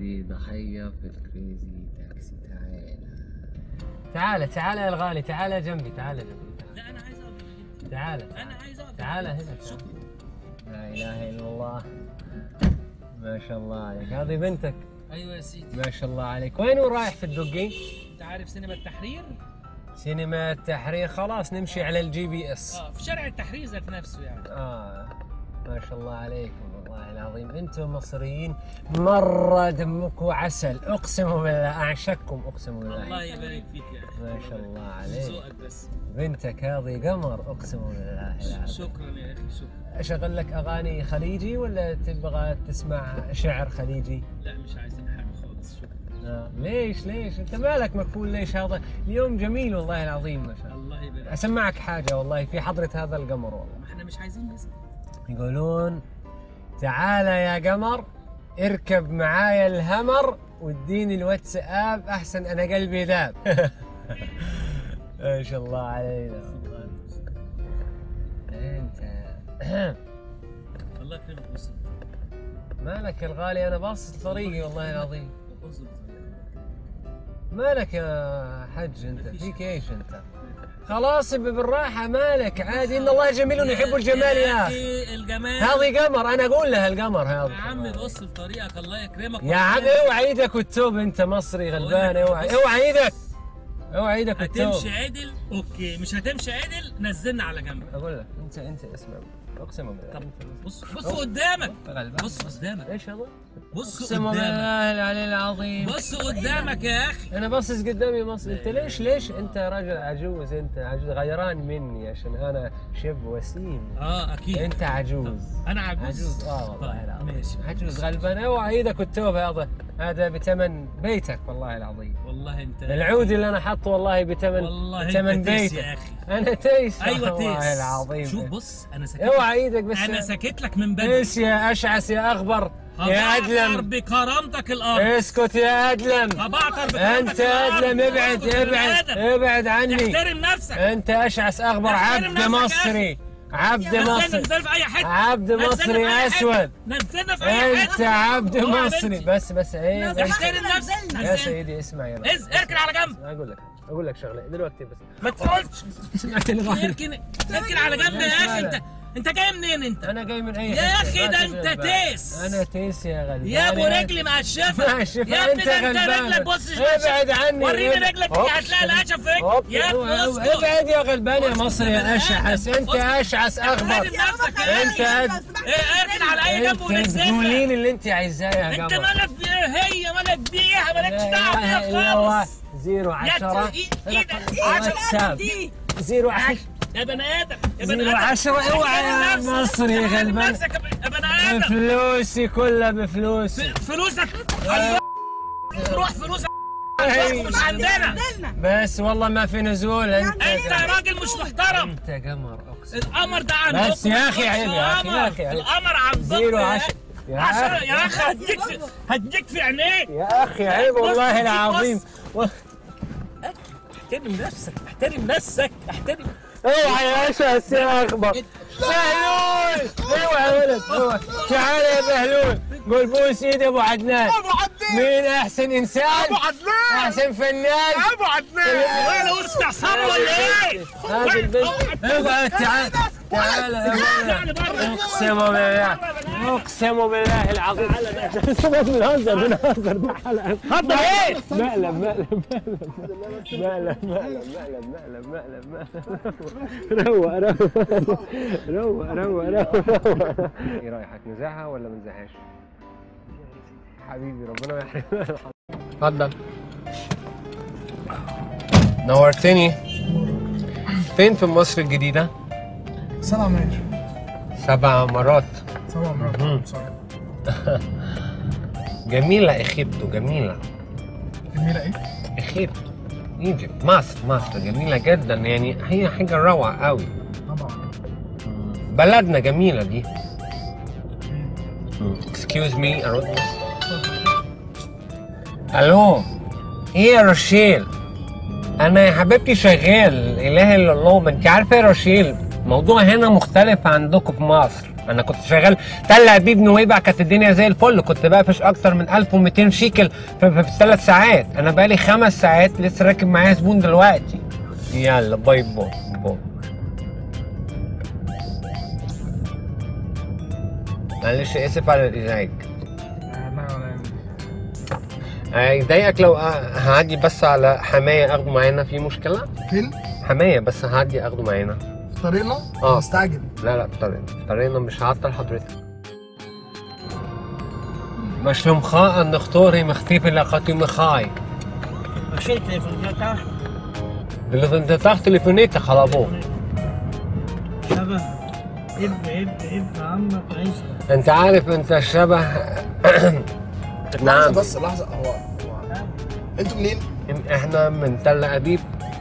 قلبي ضحية في الكريزي تاكسي تعال تعال تعال يا الغالي تعال جنبي تعال جنبي لا انا عايز اقعد تعال انا عايز اقعد تعال هنا شكرا لا إله إلا الله ما شاء الله عليك هذه بنتك ايوه يا سيدي ما شاء الله عليك وين هو رايح في الدقي؟ انت عارف سينما التحرير سينما التحرير خلاص نمشي على الجي بي اس اه في شارع التحرير ذات نفسه يعني آه ما شاء الله عليكم والله العظيم انتم مصريين مرة دمكم عسل اقسم بالله اعشقكم اقسم بالله الله يبارك فيك يا اخي ما شاء الله عليك ذوقك بس بنتك هذه قمر اقسم بالله العظيم شكرا يا اخي شكرا اشغل لك اغاني خليجي ولا تبغى تسمع شعر خليجي؟ لا مش عايزين حاجه خالص شكرا آه. ليش ليش انت مالك مكفول ليش هذا اليوم جميل والله العظيم ما شاء الله الله يبارك اسمعك حاجة والله في حضرة هذا القمر والله ما احنا مش عايزين نسمع يقولون تعال يا قمر اركب معايا الهمر واديني الواتساب احسن انا قلبي ذاب ما شاء الله علينا انت الله يكرمك بص مالك يا الغالي انا باصص طريقي والله العظيم بص مالك يا حج انت فيك ايش انت خلاص بالراحه مالك عادي ان الله جميل يحب الجمال يا اخي اخي الجمال هذه قمر انا اقول لها القمر هذا يا عم بص لطريقك الله يكرمك يا عم اوعى ايدك والتوب انت مصري غلبان اوعى اوعى ايدك اوعى ايدك والتوب هتمشي عدل اوكي مش هتمشي عدل نزلنا على جنب اقول لك انت انت اسمع اقسم بالله طب بص بص قدامك غلبان بص قدامك ايش هذا؟ بص اقسم قدامك بالله العلي العظيم بص قدامك يا اخي انا باصص قدامي مصر انت ليش ليش انت راجل عجوز انت عجوز غيران مني عشان انا شاب وسيم اه اكيد انت عجوز انا عجوز عجوز اه والله طيب، العظيم ماشي عجوز غلبان اوعى ايدك والتوب هذا هذا بثمن بيتك والله العظيم والله انت العود اللي انا حاطه والله بثمن والله بثمن انت تيس بيتك يا اخي انا تيس ايوه والله تيس العظيم شوف بص انا سكت اوعى ايدك بس انا سكت لك من بدري ايش يا اشعث يا اخبر يا هبعتر ادلم بكرامتك الارض اسكت يا ادلم هبعتر بكرامتك انت الأرض. ادلم ابعد اسكت ابعد بالأدب. ابعد عني احترم نفسك انت اشعث اخبر احترم عبد نفسك يا مصري عبد نزلنا مصري نزل في اي حته عبد نزلنا مصري في أي حتة. اسود نزلنا في اي انت حته عبد اوعى مصري بنتي. بس بس عيب انت- احترم نفسك يا نزل. سيدي اسمع يا إز اركن على جنب اقول لك اقول لك شغله دلوقتي بس ما تقولش سمعت الغالي اركن اركن على جنب يا اخي انت انت جاي منين انت انا جاي من اي يا حتة، أخي ما ده تشغل أنت بالك. تيس. انا تيس يا غلبان يا ابو رجلي مقشفه ماشي يا ابني فانت ده انت غلبان رجلك بص ابعد عني وريني ابعد. رجلك هوب. هتلاقي القشف فيك هوب. يا ابني هوب. اسكت ابعد يا غلبان يا مصري يا اشعث انت اسكت. اشعث اخبر احترم نفسك يا انت أخي. أد... ايه اركن على اي جنب انت ونزلنا تقولين اللي انت عايزاه يا انت قمر مالك بيها هي مالك بيها مالكش لا دعوه اله بيها الا الله خالص زيرو عشرة إيد- إيدك. واتساب زيرو عشرة يا بني ادم يا بني زيرو ادم عشرة اوعى يا احترم نفسك. مصري احترم غلبان نفسك يا ب- يا بني ادم بفلوسي كلها بفلوسي فلوسك الله تروح فلوسك أي. مش عندنا بس والله ما في نزول انت انت راجل مش محترم انت قمر اقسم القمر ده عندكم بس يا أخي عيب يا أخي، يا القمر- أخي عيب. القمر عندكم زيرو يا عشرة. يا عشرة أخي. يا اخي هديك في هديك في عينيك يا اخي عيب بص، والله بص. العظيم و- احترم نفسك احترم نفسك احترم اوعى يا اشعث يا اخبر بهلول اوعى يا ولد اوعى تعال يا بهلول قول بوس ايد ابو عدنان ابو عدنان مين احسن انسان ابو عدنان احسن فنان ابو عدنان ولا ورث عصابه ولا ايه؟ هذه البنت اوعى تعال تعال يا ولد يعني بره اقسم بالله اقسم بالله العظيم سمعت بنهزر بنهزر ده حلقه هضر ايه؟ مقلب مقلب مقلب مقلب مقلب مقلب مقلب مقلب روق روق روق روق روق روق ايه رايك نزعها ولا ما نزعهاش؟ حبيبي ربنا ما يحرمنا اتفضل نورتني فين في مصر الجديدة؟ سبع مرات سبع مرات سبع مم. مرات سوري. جميلة إخيبتو جميلة جميلة ايه؟ إخيبتو ايجيبت مصر مصر جميلة جدا يعني هي حاجة روعة قوي طبعا بلدنا جميلة دي اكسكيوز مي ارد الو ايه يا رشيل انا يا حبيبتي شغال اله الا الله ما انت عارفه يا رشيل الموضوع هنا مختلف عندكم في مصر انا كنت شغال تل ابيب نويبع كانت الدنيا زي الفل كنت بقفش اكتر من 1200 شيكل في, في, في ثلاث ساعات انا بقالي خمس ساعات لسه راكب معايا زبون دلوقتي يلا باي باي باي معلش اسف على الازعاج هيضايقك لو هعدي بس على حماية اخده معانا في مشكلة؟ فين؟ حماية بس هعدي اخده معانا في طريقنا؟ آه. مستعجل لا لا في طريقنا في طريقنا مش هعطل حضرتك مش لمخاء نختوري مختيف لقاتي مخاي شيء تليفون اللي انت تاخد تليفونيتك خلابو شبه اب اب اب عمك عيسى انت عارف انت شبه لحظة نعم بس لحظة هو هو انتوا منين؟ احنا من تل ابيب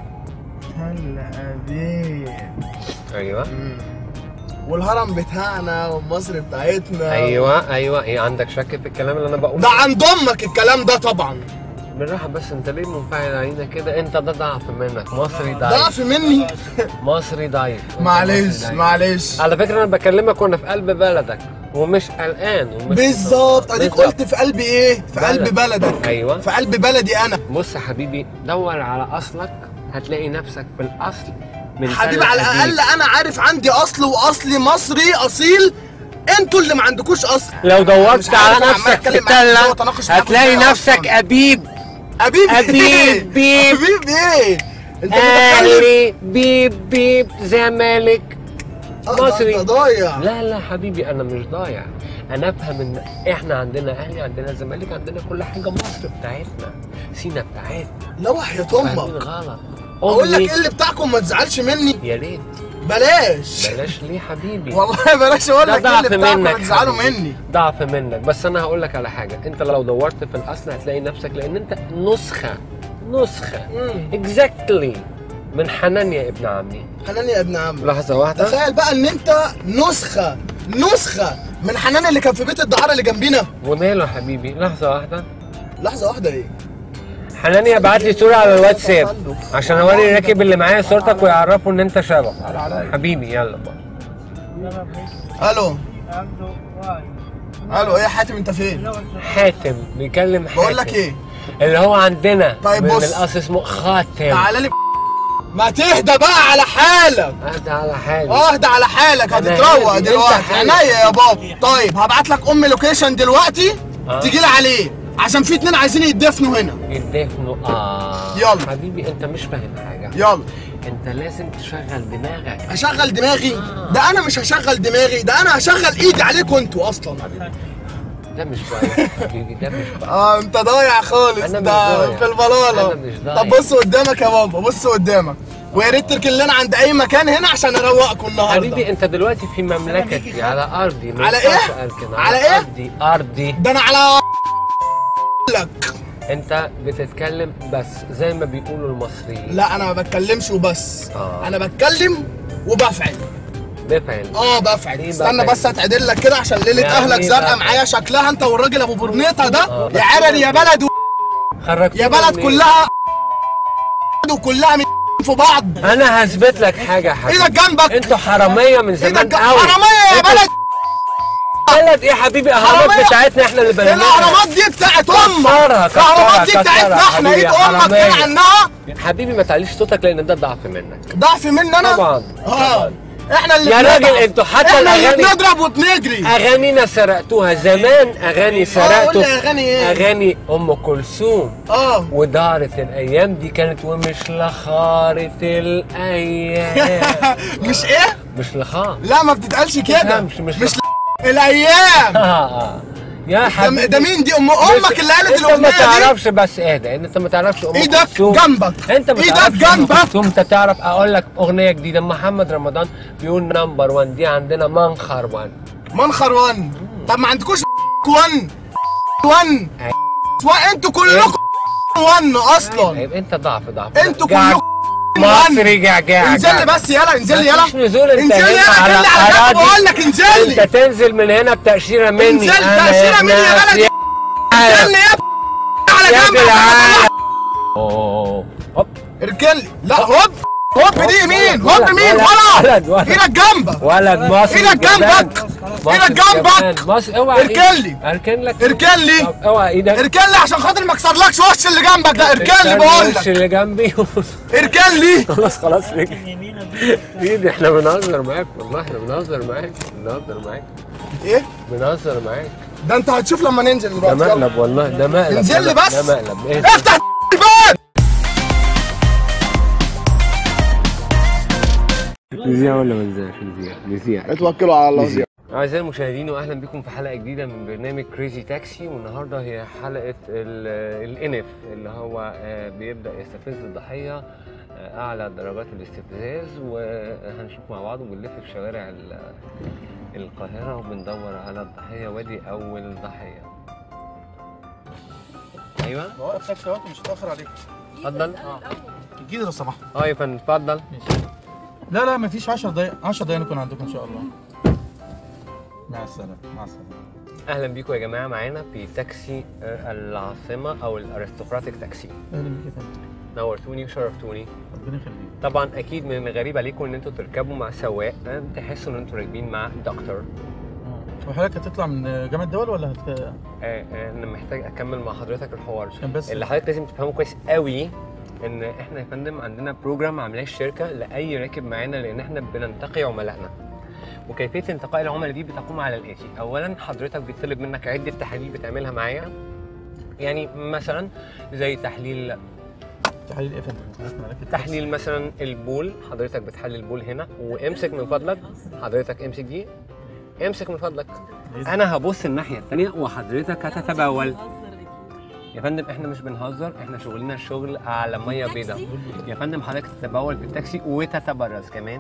هلا أبيب ايوه والهرم بتاعنا والمصر بتاعتنا ايوه ايوه ايه عندك شك في الكلام اللي انا بقوله ده عند امك الكلام ده طبعا بالراحه بس انت ليه منفعل علينا كده انت ده ضعف منك مصري ضعيف ضعف مني مصري ضعيف أنت معلش مصري ضعيف. معلش على فكره انا بكلمك وانا في قلب بلدك ومش قلقان ومش بالظبط اديك بالظبط. قلت في قلب ايه؟ في قلب بلد. بلدك ايوه في قلب بلدي انا بص يا حبيبي دور على اصلك هتلاقي نفسك في الاصل من حبيبي تل على أبيب. الاقل انا عارف عندي اصل واصلي مصري اصيل انتوا اللي ما عندكوش اصل لو مش دورت عارف على أنا عمال نفسك في أتكلم معاك إزاي تلة وأتناقش معاك هتلاقي إزاي نفسك أصلاً. أبيب أبيب أبيب، إيه؟ بيب. أبيب إيه؟ أنت متخلف؟ أهلي بيب بيب زمالك آه، ده مصري. أنت ضايع لا لا حبيبي أنا مش ضايع أنا أفهم إن إحنا عندنا أهلي عندنا زمالك عندنا كل حاجة مصر بتاعتنا سينا بتاعتنا لا وحياة فاهمين أمك غلط أقول لك أمي إيه اللي بتاعكم ما تزعلش مني يا ريت بلاش بلاش ليه حبيبي والله بلاش أقول ده لك إيه ضعف اللي بتاعكم ما منك تزعلوا حبيبي. مني ضعف منك بس انا هقول لك على حاجه انت لو دورت في الاصل هتلاقي نفسك لان انت نسخه نسخه مم. اكزاكتلي من حنان يا ابن عمي حنان يا ابن عم لحظه واحده تخيل بقى ان انت نسخه نسخه من حنان اللي كان في بيت الدعاره اللي جنبينا وماله يا حبيبي لحظه واحده لحظه واحده ايه حناني ابعت لي صوره على الواتساب عشان اوري الراكب اللي معايا صورتك ويعرفوا ان انت شبه حبيبي يلا بقى الو الو ايه يا حاتم انت فين حاتم بيكلم حاتم بقول لك ايه اللي هو عندنا طيب من بص. الاصل اسمه خاتم تعالى لي ما تهدى بقى على حالك اهدى على حالي اهدى على حالك أنا هتتروق هادي، دلوقتي أنت حالك. عينيا يا بابا طيب هبعت لك ام لوكيشن دلوقتي آه. تجي لي عليه عشان في اتنين عايزين يتدفنوا هنا يدفنوا اه يلا. حبيبي انت مش فاهم حاجه يلا انت لازم تشغل دماغك هشغل دماغي ده انا مش هشغل دماغي ده انا هشغل ايدي عليكم انتوا اصلا ده مش ضايع حبيبي ده مش ضايع اه انت ضايع خالص أنا مش ده ضايع. في البلاله أنا مش ضايع. طب بص قدامك يا بابا بص قدامك ويا ريت تركن لنا عند اي مكان هنا عشان اروقكم النهارده حبيبي انت دلوقتي في مملكتي على ارضي ما على ينفعش إيه؟ أركن. على إيه؟ ارضي ارضي ده انا على لك انت بتتكلم بس زي ما بيقولوا المصريين لا انا ما بتكلمش وبس آه. انا بتكلم وبفعل بفعل اه بفعل إيه استنى بفعل؟ بس اتعدل لك كده عشان ليله يعني اهلك إيه زرقاء بفعل؟ معايا شكلها انت والراجل ابو برنيطه ده آه. يا عرر يا بلد و... خرجت يا بلد كلها وكلها من في بعض انا هثبت لك حاجه يا حبيبي ايدك جنبك انتوا حراميه من ايدك زمان جنبك قوي حراميه يا انتوا بلد بلد ايه يا حبيبي اهرامات حرامية. بتاعتنا احنا اللي بنيناها الاهرامات دي بتاعت امك كسرها، الاهرامات دي كسرها، بتاعتنا كسرها، احنا حبيبي ايد يا امك حرامية. كده عنها حبيبي ما تعليش صوتك لان ده ضعف منك ضعف مني انا طبعا اه احنا اللي يا بنضرب. راجل انتوا حتى احنا اللي الأغاني- بنضرب وبنجري اغانينا سرقتوها زمان اغاني قول سرقتوا لي أغاني إيه؟ اغاني ام كلثوم اه ودارت الايام دي كانت ومش لخارت الايام مش ايه مش لخار لا ما بتتقالش كده تفهمش، مش مش ل- الايام آه. يا ده, حبيبي ده مين دي ام امك اللي قالت انت ما الاغنيه دي تعرفش بس اهدى انت ما تعرفش ام ايدك كلثوم جنبك انت ما ايدك تعرفش ام جنبك كلثوم انت تعرف اقول لك اغنيه جديده محمد رمضان بيقول نمبر 1 دي عندنا منخر 1 منخر وان طب ما عندكوش وان وان انتوا كلكم وان اصلا طيب انت ضعف ضعف انتوا جعج- كلكم مصري جعجع انزل لي بس يلا انزل لي مفيش يلا نزول انت انزل لي هنا يلا على انزل لي على جنب اراضي بقول لك انزل انت لي تنزل من هنا بتأشيرة مني انزل انا تأشيرة مني يا ناس بلد. انزل لي يا على يا جنب جدعان اوه هوب اركن لي لا هوب هوب دي يمين هوب ولد، يمين ولد، ولد، ولد ولد. ايدك جنبك ولد مصري إيدك جبان. جنبك. مصري إيدك جنبك. جبان. مصري اوعى اركن إيدك. لي. اركن لك اركن لي طب اوعى ايدك اركن لي عشان خاطر ما اكسرلكش وش اللي جنبك ده اركن لي بقول الوش لك اللي جنبي اركن لي خلاص خلاص رجع ايدي احنا بنهزر معاك والله احنا بنهزر معاك بنهزر معاك ايه بنهزر معاك ده انت هتشوف لما ننزل ده دلوقتي يلا. مقلب والله ده مقلب انزل لي ده- بس. ده مقلب ايه افتح الباب نذيع ولا ما نذيعش نذيع نذيع اتوكلوا على الله زيادة. أعزائي المشاهدين وأهلا بكم في حلقة جديدة من برنامج كريزي تاكسي والنهاردة هي حلقة ال- الإنف اللي هو آه، بيبدأ يستفز الضحية آه، أعلى درجات الاستفزاز وهنشوف مع بعض وبنلف في شوارع ال- القاهرة وبندور على الضحية ودي أول ضحية أيوه وقف تاكسي اهو مش هتاخر عليك اتفضل اكيد لو سمحت اه يا فندم اتفضل لا لا مفيش 10 دقايق 10 دقايق نكون عندكم ان شاء الله مع السلامه مع السلامه أهلا بيكم يا جماعة معانا في تاكسي آه، العاصمة أو الأرستقراطيك تاكسي اهلا بيك يا فندم نورتوني وشرفتوني ربنا يخليك طبعا اكيد من الغريب عليكم ان انتوا تركبوا مع سواق آه، تحسوا ان انتوا راكبين مع دكتور آه. وحضرتك هتطلع من جامعه الدول ولا هت... آه، آه، انا محتاج اكمل مع حضرتك الحوار عشان بس اللي حضرتك لازم تفهمه كويس قوي ان احنا يا فندم عندنا بروجرام عاملاه الشركه لاي راكب معانا لان احنا بننتقي عملائنا وكيفيه انتقاء العملاء دي بتقوم على الاتي اولا حضرتك بيطلب منك عده تحاليل بتعملها معايا يعني مثلا زي تحليل تحليل ايه يا فندم؟ اسمع لك تحليل مثلا البول حضرتك بتحلل البول هنا وامسك من فضلك حضرتك امسك دي امسك من فضلك انا هبص الناحيه الثانيه وحضرتك هتتبول يا فندم احنا مش بنهزر احنا شغلنا شغل على ميه بيضاء يا فندم حضرتك تتبول في التاكسي وتتبرز كمان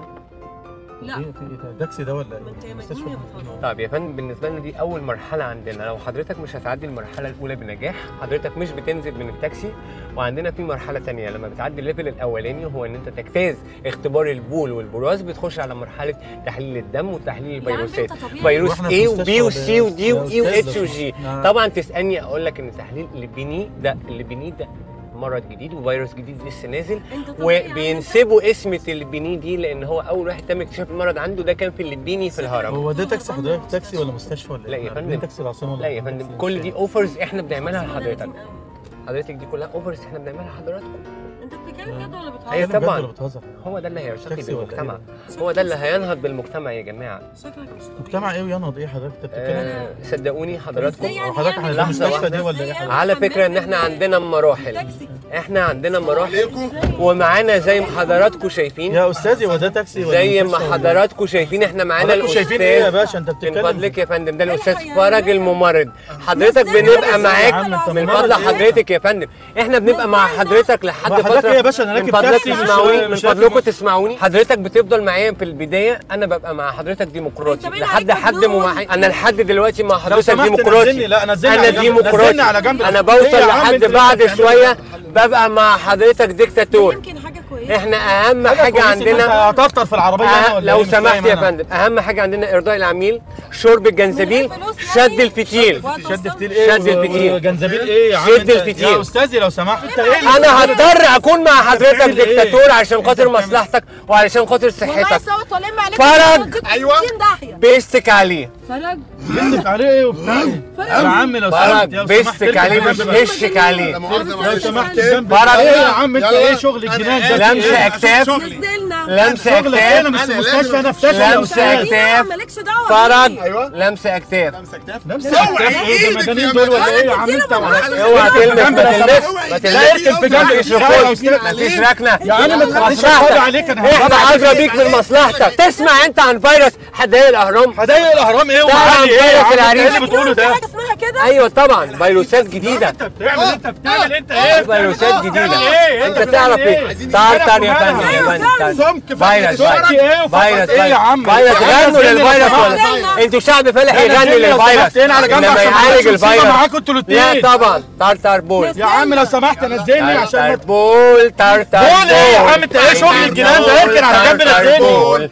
لا. ايه في ايه ده داكسي ده ولا ما انت ايه؟ يا مستشفى مجنون يا بطل. طيب يا فندم بالنسبه لنا دي اول مرحله عندنا لو حضرتك مش هتعدي المرحله الاولى بنجاح حضرتك مش بتنزل من التاكسي وعندنا في مرحله تانية لما بتعدي الليفل الاولاني هو ان انت تجتاز اختبار البول والبراز بتخش على مرحله تحليل الدم وتحليل يا عم الفيروسات انت طبيعي. فيروس واحنا في A وبي مستشفى وسي ودي يا واي واتش أستاذ. وجي نعم. طبعا تسالني اقول لك ان تحليل الليبيني ده الليبيني ده مرض جديد وفيروس جديد لسه نازل انت طبيعي يا عم انت. وبينسبوا اسم الليبيني دي لان هو اول واحد تم اكتشاف المرض عنده ده كان في الليبيني في الهرم هو ده تاكسي حضرتك تاكسي ولا مستشفى ولا لا ايه؟ يا إحنا فندم. راكبين تاكسي العاصمه ولا لا يا راكبين فندم تاكسي كل الشارع؟ دي اوفرز احنا بنعملها لحضرتك حضرتك حضرتك دي كلها اوفرز احنا بنعملها لحضرتك انت بتتكلم جد ولا بتهزر؟ أيوة بتتكلم جد طبعاً. ولا بتهزر؟ هو ده اللي هيرتقي تاكسي ولا بالمجتمع هو ده اللي هينهض بالمجتمع يا جماعه شكلك مش طبيعي. مجتمع ايه وينهض ايه حضرتك انت بتتكلم آه صدقوني حضراتكم ازاي يعني هو حضرتك يعمل احنا في لحظة المستشفى دي واحدة. ولا ايه ازاي حضرتك؟ على فكره ان احنا عندنا مراحل تاكسي احنا عندنا مراحل ومعانا زي ما حضراتكم شايفين يا استاذي هو ده تاكسي ولا زي ما مستشفى ولا إيه؟ حضراتكم شايفين احنا معانا حضراتكم شايفين ايه يا الاستاذ باشا انت من بتتكلم فضلك يا فندم ده الاستاذ أيوة، فرج يعني. الممرض حضرتك ازاي بنبقى بس يا معاك عم انت من ممرض فضل ايه؟ حضرتك يا فندم احنا بنبقى مع حضرتك لحد ما حضرتك فتره ايه يا باشا؟ أنا من راكب فضلك تاكسي مش- تسمعوني من مش راكب فضلكم مصر. تسمعوني حضرتك بتفضل معايا في البدايه انا ببقى مع حضرتك ديمقراطي انت باين لحد عليك حد مجنون. ممحي انا لحد دلوقتي مع لو حضرتك سمحت ديمقراطي نزلني لا نزلني انا على جنب ديمقراطي نزلني على جنب انا ايه بوصل يا عم لحد انت اللي بعد بتعمله شويه ده؟ ببقى مع حضرتك ديكتاتور يمكن حاجه كويسه احنا اهم حاجة حاجه كويسة، عندنا انت هتفطر في العربيه هنا أه ولا لو ايه؟ مش سمحت فاهم يا أنا. فندم اهم حاجه عندنا ارضاء العميل شرب الجنزبيل من غير فلوس يعني؟ شد الفتيل شد فتيل ايه شد الفتيل. و- وجنزبيل ايه يا عم شد انت؟ الفتيل. يا استاذي لو سمحت انت ايه اللي- انا هضطر اكون مع حضرتك بتعمل ايه؟ ديكتاتور عشان انت خاطر بتعمل- مصلحتك وعلشان خاطر والله صحتك صوت والم عليك فرج. أيوة. 60 داهيه بيستك عليه فرج بيستك عليه ايه وبتاع ايه؟ فرج. يا عم لو سمحت فرج لو سمحت بيستك اركب عليه جنب مش بقى. هشك عليه لا مؤاخذة لو معلش. سمحت فرج. جنب فرج. ايه يا عم انت يلا. ايه شغل الجنان ده لمسه ايه؟ اكتاف نزلنا لمسه شغلك ايه انا اكتاف مش في المستشفى انا في تاكسي يا لمسة استاذ اكتاف. مالكش دعوه فرج أيوة. لمسه اكتاف لمسة كتاف نفس اوعى الاكتاف ايه ده ايدك مجانين يا دول ولا مجنون. ايه يا عم انت اوعى اركب تلمس جنبي ما لو تلمس سمحت. ما لا تلمس اركب في جنبي مفيش يا ركون أستاذ. مفيش ركنه يا عم ما تخليش مصلحتك. افاضي عليك انا احنا ادرى بيك من مصلحتك تسمع انت عن فيروس حدائق الاهرام هدايا الاهرام ايه طبعاً ومعالي ايه يا عم فيروس انت ايه العريس. اللي بتقوله ده حاجه اسمها كده ايوه طبعا فيروسات جديده انت بتعمل انت بتعمل انت ايه فيروسات جديده بتعمل ايه انت تعرف ايه عايزين طرطر يا نعرف فندم يا مالها. فندم سمك فيروس سمك ايه وفقط فيروس ايه يا عم فيروس يا عم غنوا نزلني لو للفيروس سمحت. ولا انتوا شعب فالح لا، يغني نزلني لو للفيروس سمحت هنا على جنب انما عشان ما يعالج نحطش مصيبة الفيروس معاكم انتوا لا الاتنين طبعا طرطر بول يا عم لو سمحت نزلني عشان ما طرطر بول طرطر بول ايه يا عم انت ايه شغل الجنان ده اركن على جنب نزلني بول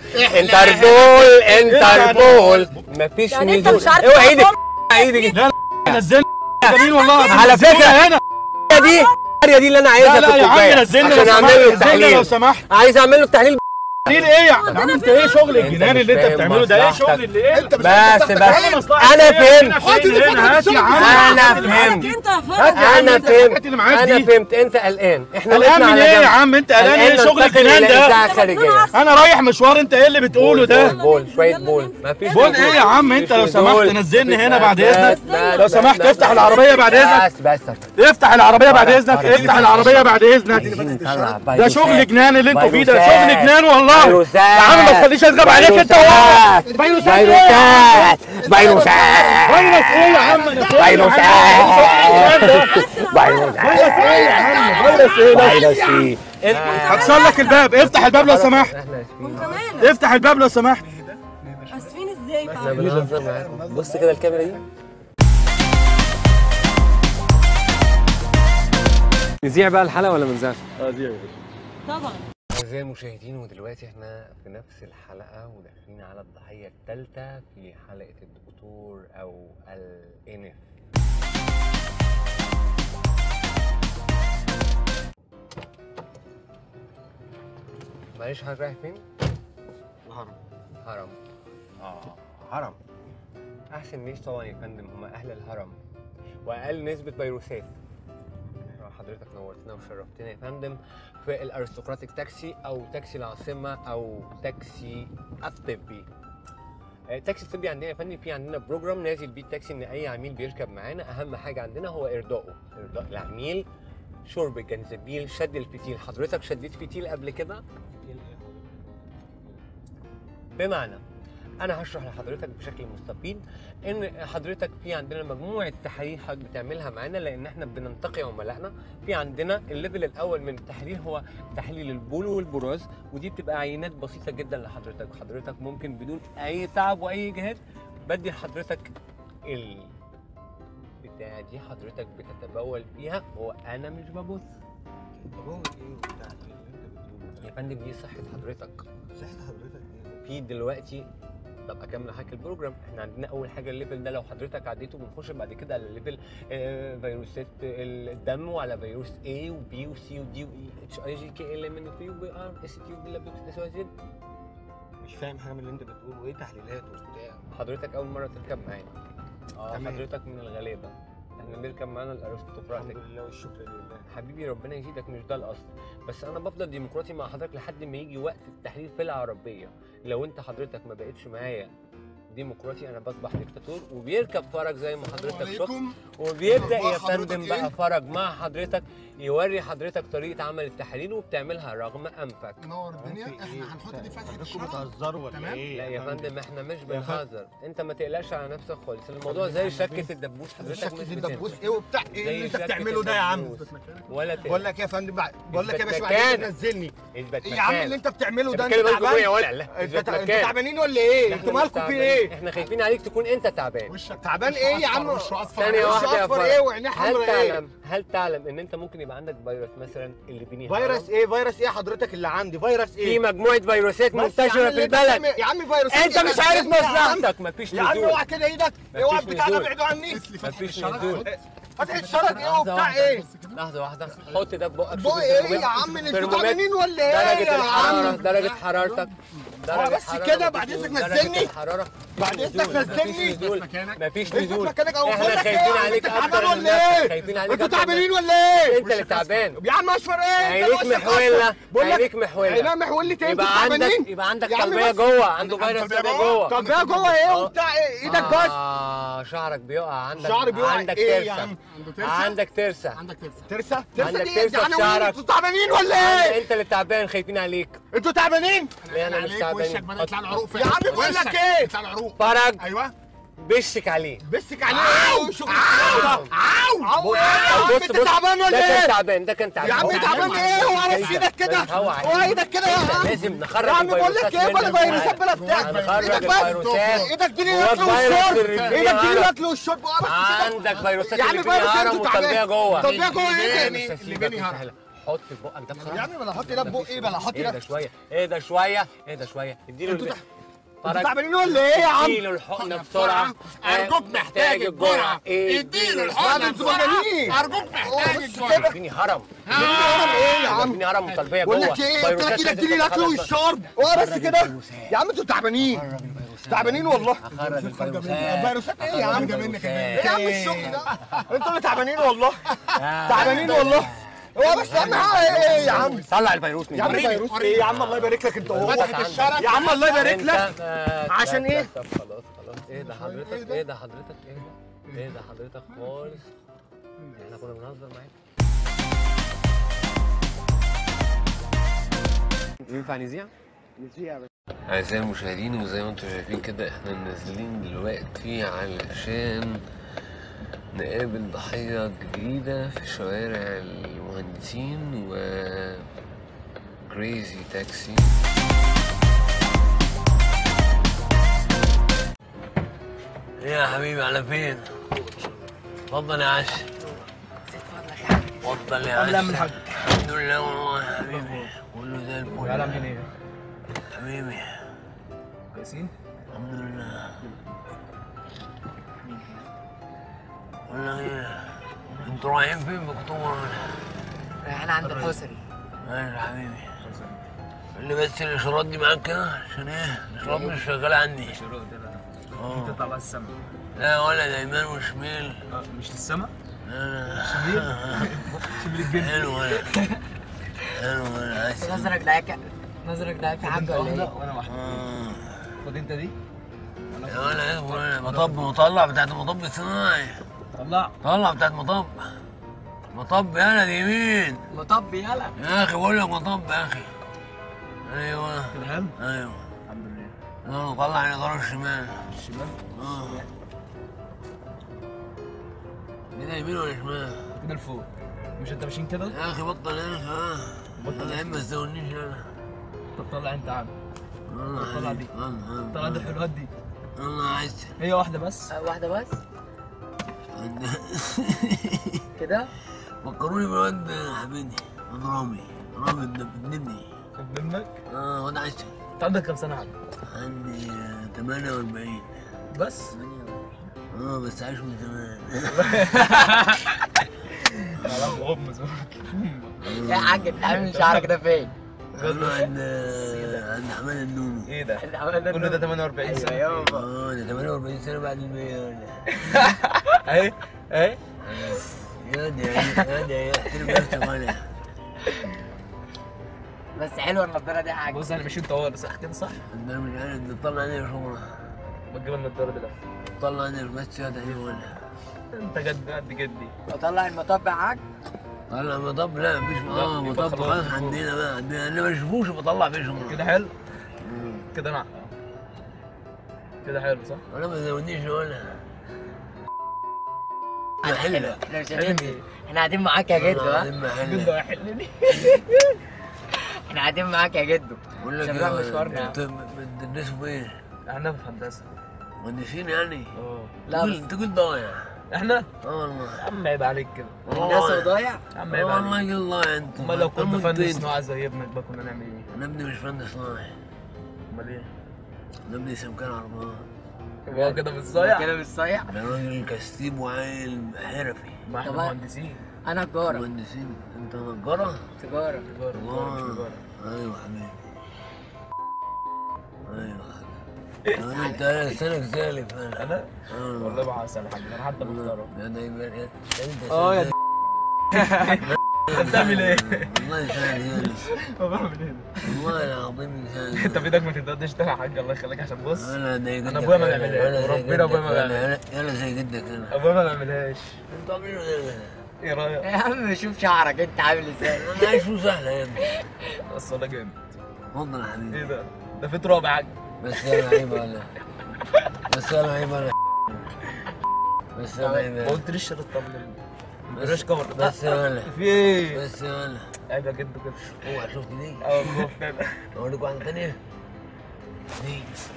انتربول انتربول مفيش يعني انت نزول مش عارف اوعى ايدك تقف؟ ايدك نزلني جميل والله على فكرة هنا دي القريه دي اللي انا عايزها لا في لا يا عم الكوبايه نزلني عشان لو اعمل سمحت له نزلني التحليل لو سمحت عايز اعمل له التحليل دليل ايه يا عم انت ايه شغل الجنان اللي انت مش بتعمله ده ايه فاهم شغل اللي ايه انت مش بس عارف بس تفتح انا فهمت هات اللي هنا هات يا عم انا مالك فهمت انت يا فرج هات يا عم انا انت فهمت الحاجات اللي معاك انا دي. فهمت انت قلقان احنا قلقان وقفنا من على ايه جنب. يا عم انت قلقان ايه قلقان شغل ننتقل الجنان إلى ده إذاعة خارجية انا رايح مشوار انت ايه اللي بتقوله ده بول بول شويه بول مفيش بول ايه يا عم انت لو سمحت نزلني هنا بعد اذنك بس- لو سمحت افتح العربيه بعد اذنك بس بس افتح العربيه بعد اذنك افتح العربيه بعد اذنك ده شغل جنان اللي انتوا فيه ده شغل جنان والله فيروسات. يا عم ما تخليش اضرب عليك انت وهو فيروسات فيروسات فيروسات فيروس ايه يا عم انا فين يا عم؟ فيروسات فيروس ايه يا عم فيروس ايه لو- فيروسات هكسر لك الباب افتح الباب لو سمحت وانت مالك افتح الباب لو سمحت اسفين ازاي احنا طيب بنهزر معاكم بص كده الكاميرا دي نذيع بقى الحلقه ولا ما نذيعش؟ طبعا أعزائي المشاهدين ودلوقتي احنا في نفس الحلقة وداخلين على الضحية الثالثة في حلقة الدكتور أو الإنف معلش حضرتك رايح فين؟ الهرم هرم اه هرم أحسن ناس طبعا يا فندم هم أهل الهرم وأقل نسبة فيروسات حضرتك نورتنا وشرفتنا يا فندم في الارستقراطيك تاكسي او تاكسي العاصمه او تاكسي الطبي آه، التاكسي الطبي عندنا يا فندم في عندنا بروجرام نازل بيه التاكسي ان اي عميل بيركب معانا اهم حاجه عندنا هو ارضائه ارضاء العميل شرب الجنزبيل شد الفتيل حضرتك شديت فتيل قبل كده بمعنى انا هشرح لحضرتك بشكل مستفيض ان حضرتك في عندنا مجموعه تحاليل حضرتك بتعملها معانا لان احنا بننتقي عملائنا في عندنا الليفل الاول من التحاليل هو تحليل البول والبراز ودي بتبقى عينات بسيطه جدا لحضرتك حضرتك ممكن بدون اي تعب واي جهاد بدي لحضرتك ال بتاع دي حضرتك بتتبول فيها وانا مش ببص يا فندم دي صحه حضرتك في دلوقتي طب اكمل حضرتك البروجرام احنا عندنا اول حاجه الليفل ده لو حضرتك عديته بنخش بعد كده على ليفل آه، فيروسات الدم وعلى فيروس A وبي وسي ودي واي اتش اي جي كي ال ام ان بي وبي ار اس تي وبي لابوكس اس واي زد مش فاهم حاجه من اللي انت بتقوله ايه تحليلات وبتاع حضرتك اول مره تركب معانا اه تمام. حضرتك من الغلابه احنا بنركب معانا الارستقراطيك الحمد لله والشكر لله حبيبي ربنا يزيدك مش ده الاصل بس انا بفضل ديمقراطي مع حضرتك لحد ما يجي وقت التحليل في العربيه لو انت حضرتك ما بقتش معايا ديمقراطي انا بصبح ديكتاتور وبيركب فرج زي ما حضرتك شفت عليكم وبيبدا يا أخبار حضرتك فندم إيه؟ بقى فرج مع حضرتك يوري حضرتك طريقه عمل التحاليل وبتعملها رغم انفك نور الدنيا احنا هنحط دي فتحه حضراتكم الشرع بتهزروا ولا تمام. ايه لا يا فندم احنا مش بنهزر انت ما تقلقش على نفسك خالص الموضوع زي شكه الدبوس حضرتك شكل مش الدبوس بتنسى. ايه وبتاع ايه زي اللي انت شكة بتعمله ده يا عم الدبوس. ولا بقول تقلق لك يا فندم بع- بقول لك يا باشا اثبت بعد مكانك. تنزلني اثبت ايه يا عم مكانك. اللي انت بتعمله ده انت بتكلم معاكم يا تعبان ولا لا انت اثبت تع- انتوا مكانك. تعبانين ولا ايه احنا انتوا مش مالكم في تعبانين. ايه احنا خايفين عليك تكون انت تعبان وشك تعبان وشه ايه يا أصفر، عم؟ وشه اصفر ثانية وش واحدة يا أصفر فرج. ايه وعينيه هل حمرا ايه؟ تعلم هل تعلم ان انت ممكن يبقى عندك فيروس مثلا اللي بيني فيروس ايه فيروس ايه حضرتك اللي عندي فيروس في ايه مجموعة فيروسات بس يا عم منتشرة اللي في انت البلد بتعمل- يا عم فيروس انت ايه؟ مش عارف يا عم. مصلحتك مفيش يا عم نزول اوعى كده ايدك اوعى مفيش بتاع ده نزول. ابعدوا عني مفيش نزول فتح الشرج ايه لحظة وبتاع واحدة. ايه لحظة واحدة حط ده في بقك شوف بقى ايه الترمومتر. يا عم اللي انتوا ترمومتر. تعبانين ولا ايه درجة يا الحرارة عم درجة حرارتك درجة بس حرارة كده، مفيش بعد نزول. إذنك درجة نزلني. الحرارة بعد مفيش إذنك نزول. نزلني. مفيش نزول مفيش اثبت نزول مكانك او احنا بقول لك ايه يا خايفين عم عليك انت اكتر تعبان من ولا نفسك ايه؟ خايفين عليك انتوا أكتر من تعبانين نفسك. ولا ايه؟ انت اللي تعبان يا عم اشفر ايه؟ انت عينيك وشك محولة أصفر. بقول لك عينيك محولة عينيها محولة ايه؟ انتوا يبقى عندك تعبانين؟ يبقى عندك يا عم طلبية بس. جوه عنده عندك فيروس طلبية طلبية جوه؟ جوه طب بقى جوه ايه اه. وبتاع ايه؟ ايدك بس اه شعرك بيقع عندك شعري بيقع عندك ايه ترسة يا عم؟ عنده ترسة عندك ترسة عندك ترسة ترسة؟ ترسة عندك دي ايه؟ ترسة يعني في شعرك. انتوا تعبانين ولا ايه؟ انت اللي تعبان خايفين عليك انتوا تعبانين؟ ليه انا مش عليك وشك تعبان بدأ يطلع العروق يا عم بقول لك ايه؟ يطلع العروق فرج ايوه بشك عليه بسك عليه ايه؟ وشغل عاو عاو يا عم بص انت بص تعبان ده ولا كان ايه؟ تعبان ده كان تعبان يا عم تعبان ايه؟ هو على ايدك كده هو عينيك. هو ايدك كده يا عم لازم نخرج يا عم بقول لك ايه بلا فيروسات بلا بتاع هنخرج ايدك بس الفيروسات ايدك دي جواك الاكل والشرب فيروس الرجلية ايدك دي عرق. الاكل والشرب اه بس كده. عندك فيروسات يا عم اللي فيها فيروس هرم انتوا وطلبية تعبان جوه طلبية جوه ايه اللي تاني؟ مش اللي هسيبك بيني مش هرم. هسيبك. حط في بقك ده يا عم بلا حط ده بوق ايه بلا حط ايه ده ده شويه ايه ده شويه ايه ده شويه اديله انتوا الب- تح- انتوا تعبانين ولا ايه يا عم؟ اديله الحقنه بسرعه ارجوك محتاج الجرعه اديله الحقنه انتوا مجانين ارجوك محتاج الجرعه اديني هرم هرم ايه يا عم؟ اديني هرم طلبيه بقول جوه لك ايه قلت لك فيروسات كده لازم اديني الاكل تتخلص. والشرب هو بس كده يا عم انتوا تعبانين تعبانين والله خرج الفيروسات فيروسات ايه يا عم الفيروسات. ايه يا عم الشغل ده انتوا اللي تعبانين والله تعبانين والله هو بس اهم حاجه ايه يا عم طلع الفيروس من يا عم جوه. فيروس ايه يا عم الله يبارك لك انت وهو فتحت عندك. يا عم الله يبارك انت لك ما- عشان ايه؟ طب خلاص خلاص ايه ده حضرتك ايه ده حضرتك ايه ده ايه ده حضرتك خالص احنا كنا بنهزر معاك ينفع نذيع؟ أعزائي المشاهدين وزي ما انتم شايفين كده احنا نازلين دلوقتي علشان نقابل ضحية جديدة في شوارع المهندسين و كريزي تاكسي ايه يا حبيبي على فين؟ اتفضل يا عش اتفضل يا عش لا من حق. الحمد لله والله يا حبيبي كله زي الفل تعالى من ايه؟ حبيبي كويسين؟ الحمد لله ولا ايه انتوا رايحين فين بكتور رايحين عند الحسري ماشي يا حبيبي اللي بس الاشارات دي معاك كده عشان ايه الاشارات مش شغاله عندي اه تطلع بقى السما لا ولا يمين وشمال مش للسما؟ لا لا شمال حلو ولا حلو ولا عايز نظرك ضعيف نظرك ضعيف في حاجه ولا ايه؟ وانا واحده آه. خد انت دي يا ولا اسمه ايه مطب مطلع بتاعت المطب الصناعي طلع طلع بتاعت مطب مطب يالا دي يمين مطب يلا يا اخي بقول لك مطب يا اخي ايوه كده حلو؟ ايوه الحمد لله يلا طلع الاداره الشمال الشمال اه كده يمين ولا شمال كده لفوق مش انت ماشيين كده؟ يا اخي بطل يا اخي اه بطل يا ما تزودنيش انا طب طلع انت عم يلا طلع حبيبي. دي. يلا طلع دي يلا الحلوات دي يلا عايز هي واحده بس واحده بس كده فكروني بالواد حبيبي واد رامي رامي ابن ابني ابن ابنك اه واد عايز انت عندك كام سنه عم؟ عندي آه، 48 بس اه بس عايش من زمان غمز يا حاج انت عامل شعرك ده فين؟ انا عند آه، عند حماد النونو ايه ده؟ انت عامل كله ده 48 سنه يابا اه ده 48 سنه بعد المية ولا اهي اهي يا دي يا دي احترم نفسك ولا بس حلوه النضاره دي يا حاج بص انا ماشيين طوال صح كده صح؟ انا مش عارف نطلع علينا شغل ما تجيب النضاره دي لف طلع علينا بس يا ده ولا انت جد قد جدي وطلع المطب يا حاج طلع مطب لا مفيش اه يبقى مطب خلاص خلاص فوق. عندنا بقى عندنا انا ما بشوفوش بطلع فيه شغل كده حلو؟ كده انا كده حلو صح؟ انا ما زودنيش ولا حلوه حلوة. احنا مش هننزل احنا قاعدين معاك يا جدو ها جد هيحلني احنا قاعدين معاك يا جدو بقول لك عشان نروح إيه، مشوارنا يا انتوا بتدرسوا في ايه؟ احنا في هندسه مهندسين يعني؟ اه لا تقول بس انت كنت ضايع احنا اه والله يا عم عيب عليك كده هندسه وضايع يا عم اه عيب عليك والله الله انت امال لو كنا فن مهندسين. صناعه زي ابنك بقى كنا نعمل ايه؟ انا ابني مش فن صناعي امال ايه؟ انا ابني سمكان عربان هو كده مش صايع كده مش صايع ده راجل كستيب وعيل حرفي ما احنا طب- مهندسين انا تجاره مهندسين انت نجارة؟ تجاره تجاره تجاره مش تجاره ايوه حبيبي ايوه حبيبي انا انت سنك سالف انا انا اه والله ما هسأل حاجه انا حتى محترم يا ده يبقى انت اه يا انت بتعمل ايه؟ والله سالف سالف ما بعمل ايه؟ والله العظيم سالف انت في ايدك ما تقدرش تلعب حاجه الله يخليك عشان بص انا زي جدك أنا أبويا ما أنا- بيعملهاش، أنا زي وربنا أبويا ما جدك، بيعملهاش. أنا- انا زي جدك انا ابويا ما بيعملهاش انت عاملين ولا ايه رايك؟ يا عم شوف شعرك انت عامل ازاي انا عايش فلوس سهله يا ابني بس والله جامد اتفضل يا حبيبي ايه ده؟ ده في تراب يا حاج بس انا عيب ولا بس انا عيب ولا بس انا عيب ما قلتليش شرط طب ما تقوليش كفر بس انا في ايه؟ بس انا عيب يا جد كده اوعى شفت دي اه والله كده اوريك واحده ثانيه دي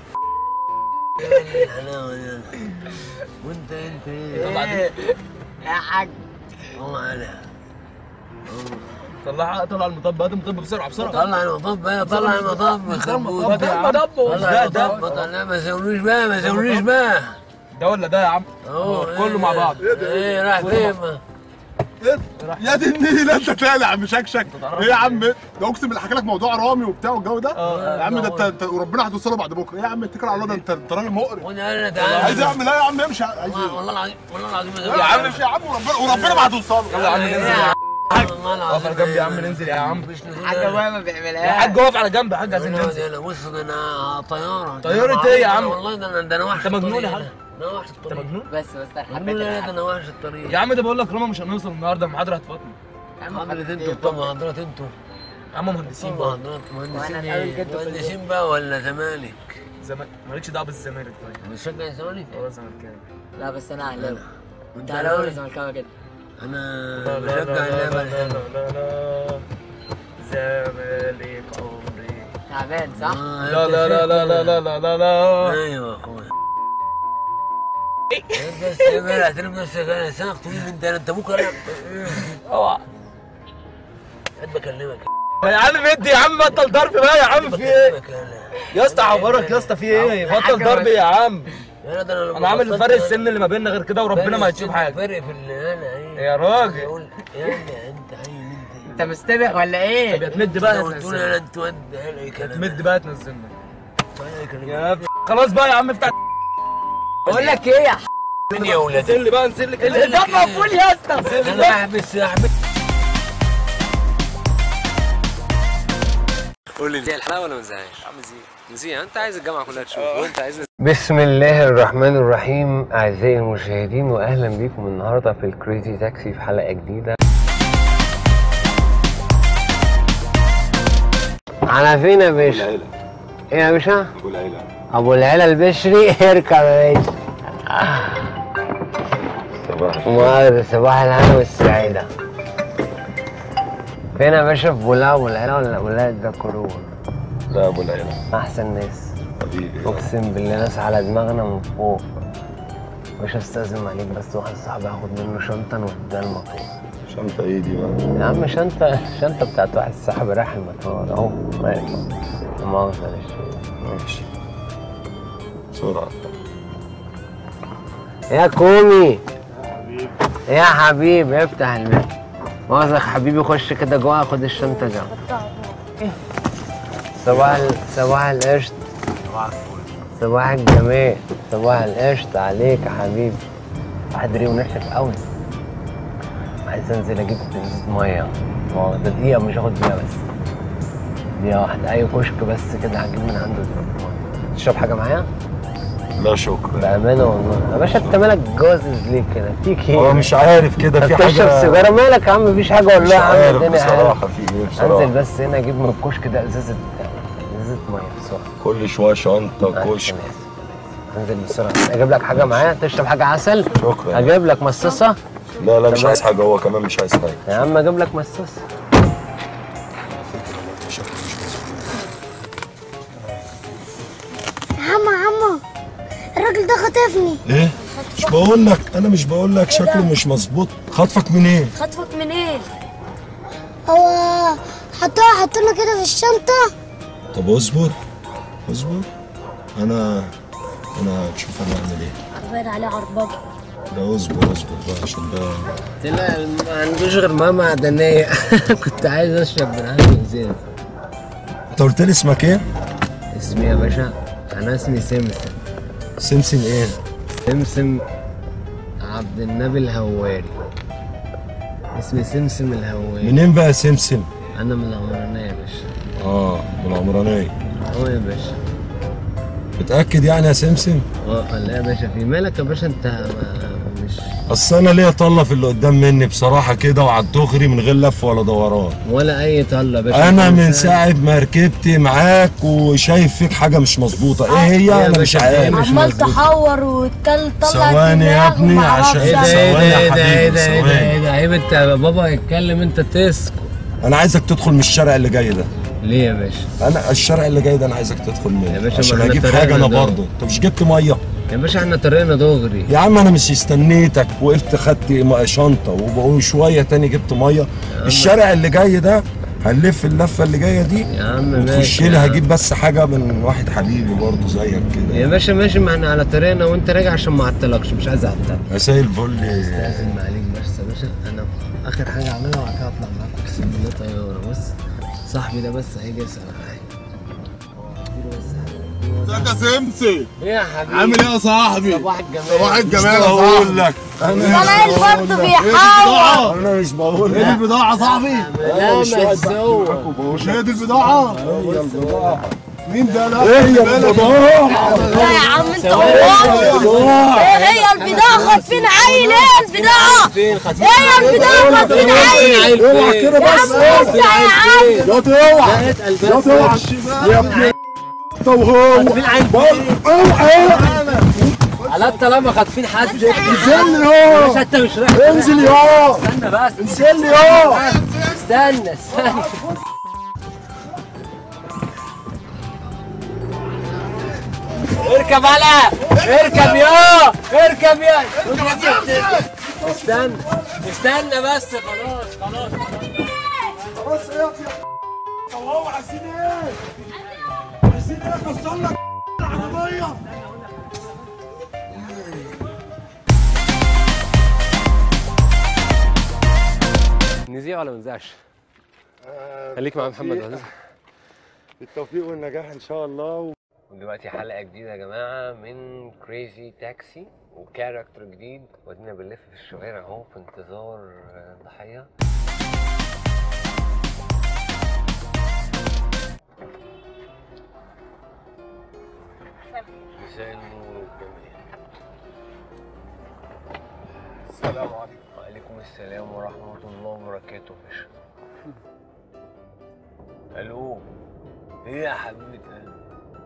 يا الحلاوه دي وانت انت ايه ايه يا حاج الله عليها طلع طلع المطب هات المطب بسرعه بسرعه طلع المطب بقى طلع المطب خربوط ده ده طلع ده ده المطب طلع ما سويش بقى ما سويش بقى ده ولا ده يا عم اهو كله مع بعض ايه راح فين يا دي النيل انت طالع مشكشك ايه يا عم ده اقسم بالله حكى لك موضوع رامي وبتاع والجو ده يا عم ده انت انت وربنا هتوصله بعد بكره ايه يا عم اتكل على الله ده انت انت راجل مقرف وانا انا عايز تعالى يعمل ايه يا عم امشي عايز ايه والله العظيم والله العظيم يا عم امشي يا عم وربنا وربنا ما هتوصله يلا يا عم ننزل والله اقف على العظيم جنب يا عم ننزل يا عم مش حاجه بقى ما يا بيعملهاش حاج اقف على جنب يا حاج عايزين ننزل انا بص ده انا طياره طيارة ايه يا عم؟ والله ده انا ده انا وحش انت مجنون يا الطريق حاج؟ ده. انا وحش انت الطريق مجنون بس بس انا والله حبيت لا ده الحق. انا وحش الطريق يا عم ده بقول لك روما مش هنوصل النهارده المحاضره هتفوتنا يا عم حضرتك حبيت انتوا إيه؟ طبعا حضرتك انتوا يا عم مهندسين طبعا بقى حضرتك مهندسين وأنا ايه الأول جدا في مهندسين بقى ولا زمالك زمان مالكش دعوه بالزمالك طيب بتشجع الزمالك والله زملكاوي لا بس انا اهلاوي وانت انت اهلاوي ولا اهلاوي زملكاوي كده انا لا لا بشجع لا اللعبه لا الحلوه لا لا لا زمالك عمري تعبان صح؟ آه، لا انت لا لا لا لا لا لا لا لا ايوه يا اخويا انت استمر اعترف نفسك انا ساق طويل انت انت بكره اوعى قد بكلمك يا عم ادي يا عم بطل ضرب بقى يا عم في ايه بكلمك انا يا اسطى عبرك يا اسطى في ايه بطل ضرب يا عم يا ده انا انا عامل فرق السن اللي ما بيننا غير كده وربنا ما هتشوف حاجه فرق في اللي انا ايه يا راجل يقول يا ابني انت عيل انت انت مستبح ولا طب ايه؟ يا تمد بقى لو تقول تنزلنا انا انت ود اي كلام تمد بقى تنزلنا اي كلام يا ابني خلاص بقى يا عم افتح بقول لك ايه يا مين يا ولاد نزل لي بقى نزل لي كده ده مقفول يا اسطى انا احبس احبس قول لي زي الحلاوه ولا ما زيهاش؟ عم زي زي انت عايز الجامعه كلها تشوف وانت عايز بسم الله الرحمن الرحيم اعزائي المشاهدين واهلا بيكم النهارده في الكريزي تاكسي في حلقه جديده على فين يا باشا؟ ايه يا باشا؟ ابو العيله ابو العيله البشري اركب يا باشا صباح صباح الهنا والسعاده فين يا باشا في بولا ابو العيله ولا ولا ده كرور؟ لا ابو العيله احسن ناس حبيبي اقسم بالله ناس على دماغنا من فوق مش استاذن عليك بس واحد صاحبي هاخد منه شنطه نوديها المطار شنطه ايه دي بقى يا عم شنطه شنطه بتاعت واحد صاحبي رايح المطار اهو واقف لا مؤاخذه للشيء ماشي بسرعه يا كومي يا حبيب افتح الباب مؤاخذة حبيبي خش كده جوه خد الشنطة جوه صباح ال... صباح القشط صباح الجمال صباح القشط عليك يا حبيبي واحد ريق ونشف قوي عايز انزل اجيب ازازة مية مؤاخذة دقيقة مش هاخد دقيقة بس دقيقة واحدة أي كشك بس كده هجيب من عنده ازازة مية تشرب حاجة معايا؟ لا شكرا بأمانة والله يا باشا انت مالك جوزز ليه كده؟ فيك ايه؟ هو مش عارف كده في بتشرب حاجه سيجاره مالك يا عم مفيش حاجه مش والله يا عم عارف الدنيا حلوه بصراحه في ايه انزل بصراحه بس هنا اجيب من الكشك ده ازازه ازازه ميه بسرعه كل شويه شنطه معلش، كشك أنا آسف، أنا آسف. انزل بسرعه اجيب لك حاجه معايا تشرب حاجه عسل شكرا اجيب لك مصاصه لا لا مش عايز حاجه هو كمان مش عايز حاجه يا عم اجيب لك مصاصه عمو عمو الراجل ده خطفني ايه مش بقول لك انا مش بقول لك شكله مش مظبوط خطفك منين خطفك منين هو حطوها حطونا كده في الشنطة طب اصبر اصبر انا انا تشوف انا اعمل ايه باين عليه عرباجي لا اصبر اصبر بقى عشان ده لا ما عندوش غير ميه معدنيه كنت عايز اشرب من عنده ازاز انت قلت لي اسمك ايه اسمي يا باشا انا اسمي سمسم سمسم ايه سمسم عبد النبي الهواري اسمي سمسم الهواري منين بقى سمسم انا من العمرانيه يا باشا اه من العمرانيه اه يا باشا متاكد يعني يا سمسم اه لا يا باشا في مالك يا باشا انت ما- مش اصل انا ليا طله في اللي قدام مني بصراحه كده وعلى الدغري من غير لف ولا دوران ولا اي طله يا باشا انا انت من إنسان. ساعه ما ركبت معاك وشايف فيك حاجه مش مظبوطه ايه هي يا انا مش باشا، إيه عارف مش عمال مظبوط. تحور وتطلع ثواني يا ابني عشان- ايه ده ثواني ايه يا ده ايه ده ايه ده حبيبي، ايه ده عيب انت يا بابا يتكلم انت تسكت انا عايزك تدخل من الشارع اللي جاي ده ليه يا باشا انا الشارع اللي جاي ده انا عايزك تدخل يا منه باشا، عشان ما احنا اجيب طريقنا حاجه انا ده. برضه انت مش جبت ميه يا باشا احنا طريقنا دغري يا عم انا مش استنيتك وقفت خدت م- شنطه وشويه تاني جبت ميه الشارع اللي جاي ده هنلف اللفه اللي جايه دي يا عم وتخش ماشي لي يا عم. هجيب بس حاجه من واحد حبيبي برضه زيك كده يا باشا ماشي ما احنا على طريقنا وانت راجع عشان ما اعطلكش مش عايز اعطلك مساء الفل لازم عليك بس يا باشا انا اخر حاجه اعملها وبعد كده اطلع معاك اقسم بالله طياره بص صاحبي ده بس هيجي يسال عليا ازيك يا سمسي ايه يا حبيبي عامل ايه يا صاحبي صباح الجمال صباح الجمال يا بقول صاحبي لك طلع البرد بيحور انا مش بقول ايه لك البضاعة يا صاحبي؟ لا مزوق مش هي دي البضاعة؟ هي البضاعه مين ده لا هي البضاعه لا يا عم انت والله ايه هي البضاعة خاطفين عيل ايه البضاعة فين خد ايه البضاعة خاطفين عيل اوعى كده يا بس عم بص يا عم يا اوعى يا اوعى يا ابني انت وهو اوعى على طالما خاطفين حد انزل يا مش انت مش رايح انزل يا استنى بس انزل يا استنى استنى اركب على اركب يا اركب يا استنى استنى بس خلاص خلاص خلاص ايه يا هو عايزين ايه؟ عايزين ايه اكسر لك العربيه نذيع ولا ما نذيعش؟ خليك مع محمد عزيز بالتوفيق والنجاح ان شاء الله ودلوقتي حلقه جديده يا جماعه من كريزي تاكسي وكاركتر جديد ودينا بنلف في الشوارع اهو في انتظار آه، ضحيه مساء النور والجمال السلام عليكم وعليكم السلام ورحمة الله وبركاته باشا الو ايه يا حبيبة قلبي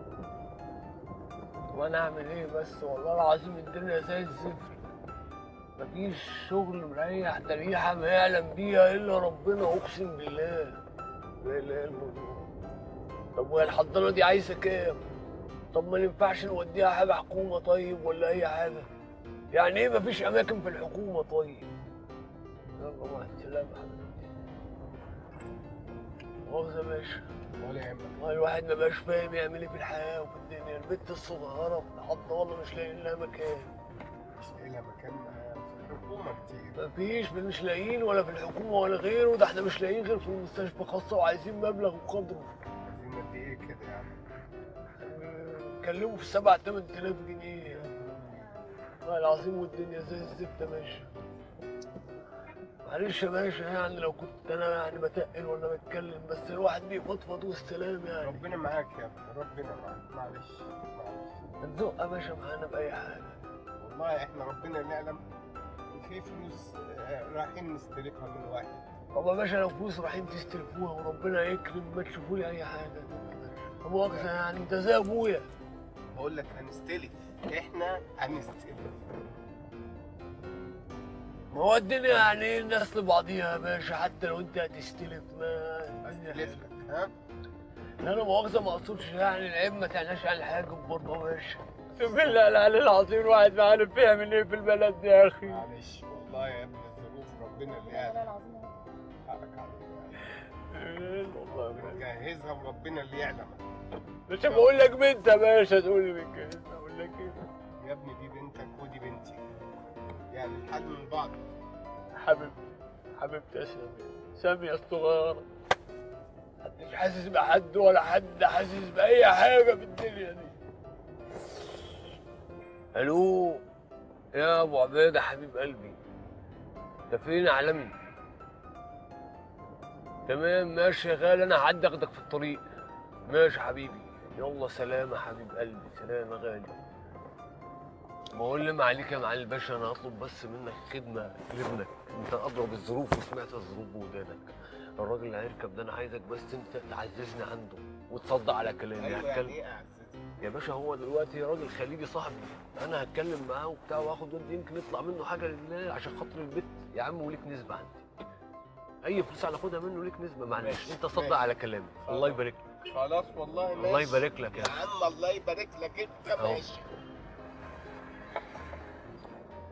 وانا اعمل ايه بس والله العظيم الدنيا زي الزفت مفيش شغل مريح ده ريحة ما يعلم بيها الا ربنا اقسم بالله لا اله الا الله طب وهي الحضانة دي عايزة كام؟ طب ما ينفعش نوديها حاجة حكومة طيب ولا أي حاجة؟ يعني ايه مفيش أماكن في الحكومة طيب؟ يلا مع السلامة حبيبتي مؤاخذة يا باشا ولا يهمك والله الواحد ما بقاش فاهم يعمل ايه في الحياة وفي الدنيا البنت الصغيرة في الحضانة والله مش لاقيين لها مكان مش لاقي لها مكان في الحكومة كتير مفيش مش لاقيين ولا في الحكومة ولا غيره ده احنا مش لاقيين غير في المستشفى خاصة وعايزين مبلغ وقدره عايزين قد ايه كده يعني كلموا في سبعة تمن تلاف جنيه يعني. والله العظيم والدنيا زي الزفت يا باشا معلش يا باشا يعني لو كنت انا يعني بتقل ولا بتكلم بس الواحد بيفضفض والسلام يعني ربنا معاك يا ابني ربنا معاك معلش معلش تزق يا باشا معانا بأي حاجة والله احنا ربنا نعلم في فلوس آه، رايحين نستلفها من واحد طب يا باشا لو فلوس رايحين تستلفوها وربنا يكرم ما تشوفوا لي أي حاجة طب مؤاخذة يعني أنت زي أبويا بقول لك هنستلف احنا هنستلف ما هو الدنيا يعني ايه الناس لبعضيها يا باشا حتى لو أنت هتستلف ما هستلف لك ها لا انا مؤاخذة ما اقصدش يعني العيب ما تعناش على الحاجة برضه يا باشا بالله العلي العظيم الواحد ما عارف يعمل ايه في البلد دي يا اخي معلش والله يا ابني الظروف ربنا اللي يعلم حقك عليك جهزها وربنا اللي يعلم مش بقول لك بنت يا باشا تقول لي بنت اقول لك ايه يا ابني دي بنتك ودي بنتي يعني الحل من بعض حبيبتي حبيبتي يا سامية سامية الصغيرة محدش حاسس بحد ولا حد حاسس بأي حاجة في الدنيا دي ألو يا أبو عبيدة حبيب قلبي أنت فين يا عالمي؟ تمام ماشي يا غالي أنا هعدي أخدك في الطريق ماشي يا حبيبي يلا سلام يا حبيب قلبي سلام يا غالي بقول لي ما عليك يا معالي الباشا انا هطلب بس منك خدمه لابنك انت اضرب الظروف وسمعت الظروف بودانك الراجل اللي هيركب ده انا عايزك بس انت تعززني عنده وتصدق على كلامي ايوه يعني هتكلم ايه اعزتي يا باشا هو دلوقتي راجل خليجي صاحبي انا هتكلم معاه وبتاع واخد ودي يمكن يطلع منه حاجه لله عشان خاطر البيت يا عم وليك نسبه عندي اي فلوس هناخدها منه ليك نسبه معلش ماشي، انت صدق ماشي. على كلامي الله يبارك لك خلاص والله ماشي الله يبارك لك يا يا عم الله يبارك لك انت أهو. ماشي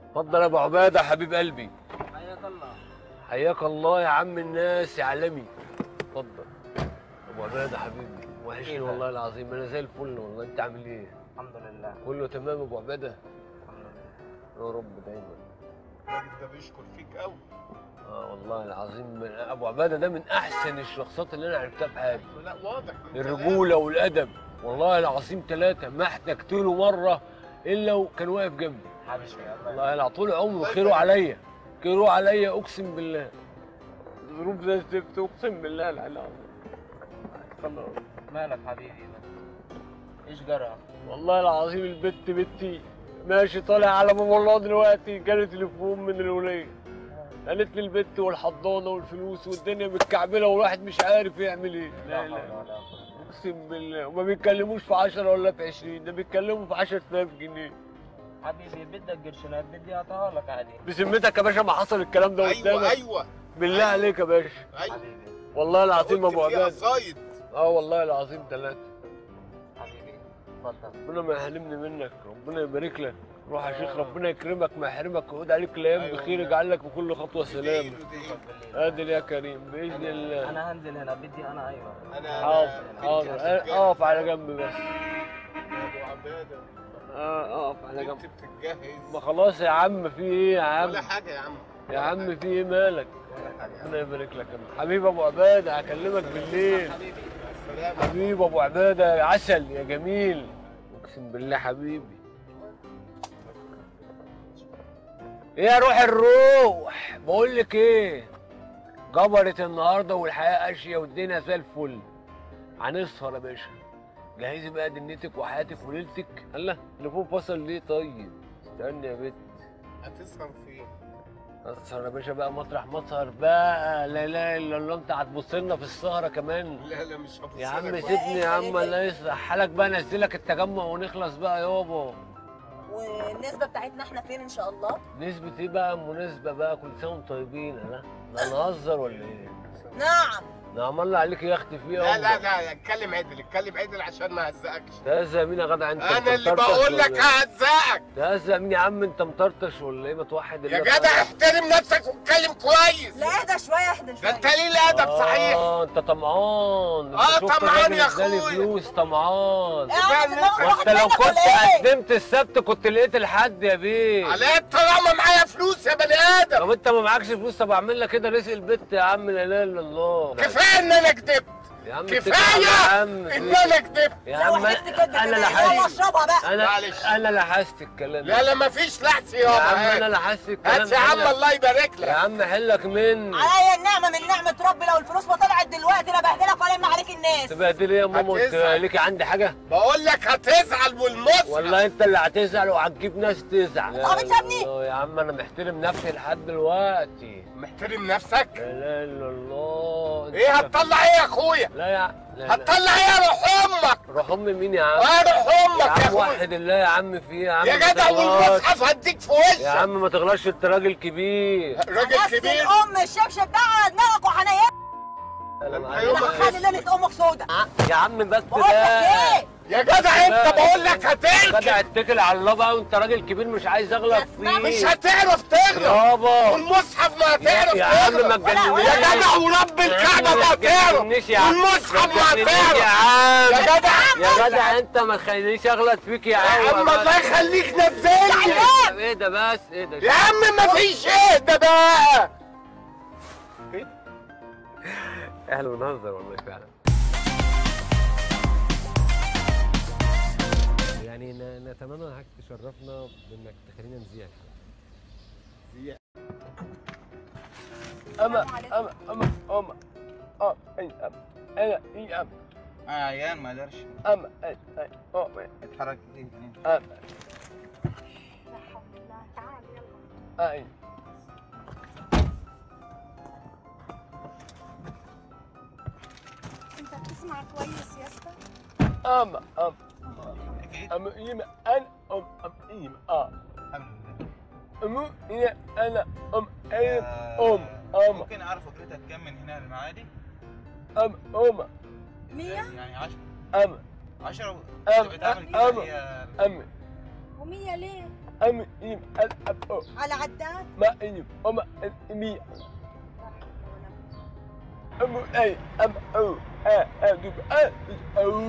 اتفضل يا ابو عباده حبيب قلبي حياك الله حياك الله يا عم الناس يا عالمي اتفضل ابو عباده حبيبي وحشني والله العظيم انا زي الفل والله انت عامل ايه الحمد لله كله تمام يا ابو عباده الحمد لله يا رب دايما الراجل ده بيشكر فيك قوي اه والله العظيم من ابو عباده ده من احسن الشخصيات اللي انا عرفتها في حياتي لا واضح من الرجوله والادب والله العظيم ثلاثه ما احتجت له مره الا وكان واقف جنبي حبيبي الله والله لا طول عمره خيره عليا خيره عليا اقسم بالله ظروف زي الزفت اقسم بالله لا لا خلاص مالك حبيبي ايش جرى؟ والله العظيم البت بنتي ماشي طالع على باب الله دلوقتي جالي تليفون من الوليه قالت لي البت والحضانه والفلوس والدنيا متكعبله والواحد مش عارف يعمل ايه لا لا اقسم بالله وما بيتكلموش في 10 ولا في 20 ده بيتكلموا في 10000 جنيه حبيبي بدك قرشنات بدي اعطيها لك عادي بذمتك يا باشا ما حصل الكلام ده ايوه قدامك ايوه بالله عليك يا باشا ايوه حبيبي والله العظيم يا ابو قلت فيها عباد صايد اه والله العظيم ثلاثة حبيبي اتفضل ربنا ما يحرمني منك ربنا يبارك لك روح يا شيخ ربنا يكرمك ما يحرمك ويعود عليك الايام أيوة بخير والله. يجعل لك بكل خطوه سلام اديله اديله قادر يا كريم باذن الله انا هنزل هنا بدي انا ايوه انا حاضر حاضر أه، اقف على جنب بس يا ابو عباده اه اقف على انت جنب بتتجهز ما خلاص يا عم في ايه يا عم ولا حاجه يا عم يا عم في ايه مالك ربنا يبارك لك يا عم. حبيبي ابو عباده هكلمك بالليل سلام حبيبي ابو عباده يا عسل يا جميل اقسم بالله حبيبي ايه يا روح الروح بقول لك ايه جبرت النهارده والحياه قاشيه والدنيا زي الفل هنسهر يا باشا جهزي بقى دنيتك وحياتك وليلتك الله التليفون فصل ليه طيب استني يا بت هتسهر فين اسهر يا باشا بقى مطرح مسهر بقى لا اله الا الله انت هتبص لنا في السهره كمان لا لا مش هبص يا عم لك. سيبني يا عم الله يصلح حالك بقى نزلك التجمع ونخلص بقى يابا والنسبة بتاعتنا احنا فين ان شاء الله؟ نسبة ايه بقى مناسبة بقى كل سنة وانتم طيبين لا لا نهزر ولا ايه؟ نعم نعم الله عليك يا اختي فيها لا لا لا اتكلم عدل اتكلم عدل عشان ما اهزقكش تهزق مين يا جدع انت انا أنت اللي مطرطش بقول ولا لك إيه؟ ههزقك تهزق مين يا عم انت مطرطش ولا ايه ما توحد يا الله جدع احترم نفسك واتكلم كويس لا اهدى شوية اهدى ده شوية انت ليه الادب صحيح اه انت طمعان انت آه، شفت طمعان الراجل يا اداني أخويا. فلوس طمعان ايه يا عم دماغك وانت راحت لو منك كنت ولا ايه؟ قدمت السبت كنت لقيت الحد يا بيه على طالما معايا فلوس يا بني ادم طب انت ما معكش فلوس طب اعمل لك كده رزق البت يا عم لا اله الا الله كفايه ان انا كدبت يا عم اتكل كفايه على عم ان انا كدبت يا لو عم حلفت كده انا كده لحست يلا اشربها بقى انا معلش. انا لحست الكلام لا لا مفيش لحس يا عم يابا انا هات لحست الكلام هات يا عم حلك. الله يبارك يا لك عم حلك من عليا النعمة من نعمة ربي لو الفلوس ما طلعت دلوقتي لا بهدلك ولا عليك الناس تبهدلي ايه يا ماما وانت هتزعل. ليكي عندي حاجه بقول لك هتزعل والمصر والله انت اللي هتزعل وهتجيب ناس تزعل طب بتسابني؟ لا، يا عم انا محترم نفسي لحد دلوقتي محترم نفسك لا اله الا الله انت- ايه هتطلع ايه يا اخويا لا يا لا لا هتطلع ايه يا روح امك روح ام مين يا عم اه روح يا امك يا عم اخويا وحد الله يا عم في ايه يا عم يا ما جدع تغلطش. والمصحف هديك في يا وشك عم ما تغلطش انت راجل كبير راجل بس كبير الام الشبشب ده على دماغك وحنيا انا انت معاك. يوم خلي ليلة امك سودة يا عم بس بقول لك ده ايه؟ يا جدع انت بقول لك هتركب جدع اتكل على الله بقى وانت راجل كبير مش عايز اغلط اسمع، فيه مش هتعرف تغلب يابا والمصحف ما هتعرف يا عم ما تغلب تجننيش يا جدع ورب الكعبه ما هتعرف تجننيش يا عم والمصحف ما تجننيش يا هتعرف عم يا جدع يا جدع انت ما تخلينيش اغلط فيك يا يا عم عم الله يخليك نزلني طب ايه ده بس ايه ده يا عم ما فيش ايه ده بقى احنا بنهزر والله فعلا يعني ن- نتمنى انك تشرفنا بانك تخلينا نذيع الحلقه اما اما اما اما اه اي ام انا اي ام اه عيان ما قدرش اما اي اي اه اتحرك كتير اما لا حول الله تعال يلا اي انت بتسمع كويس يا اسطى اما ام اكيد ام ايم انا ام ام ايم اه الحمد لله ام هي انا ام ايم آه، ام ام ممكن اعرف اجرتك كم من هنا للمعادي؟ ام ام مية يعني 10 ام 10 أم- بتعمل أم- كده هي ام ومية ليه أم إم الأب على عداد ما إم أم إمي أم أي أم أو أ أدب أ أو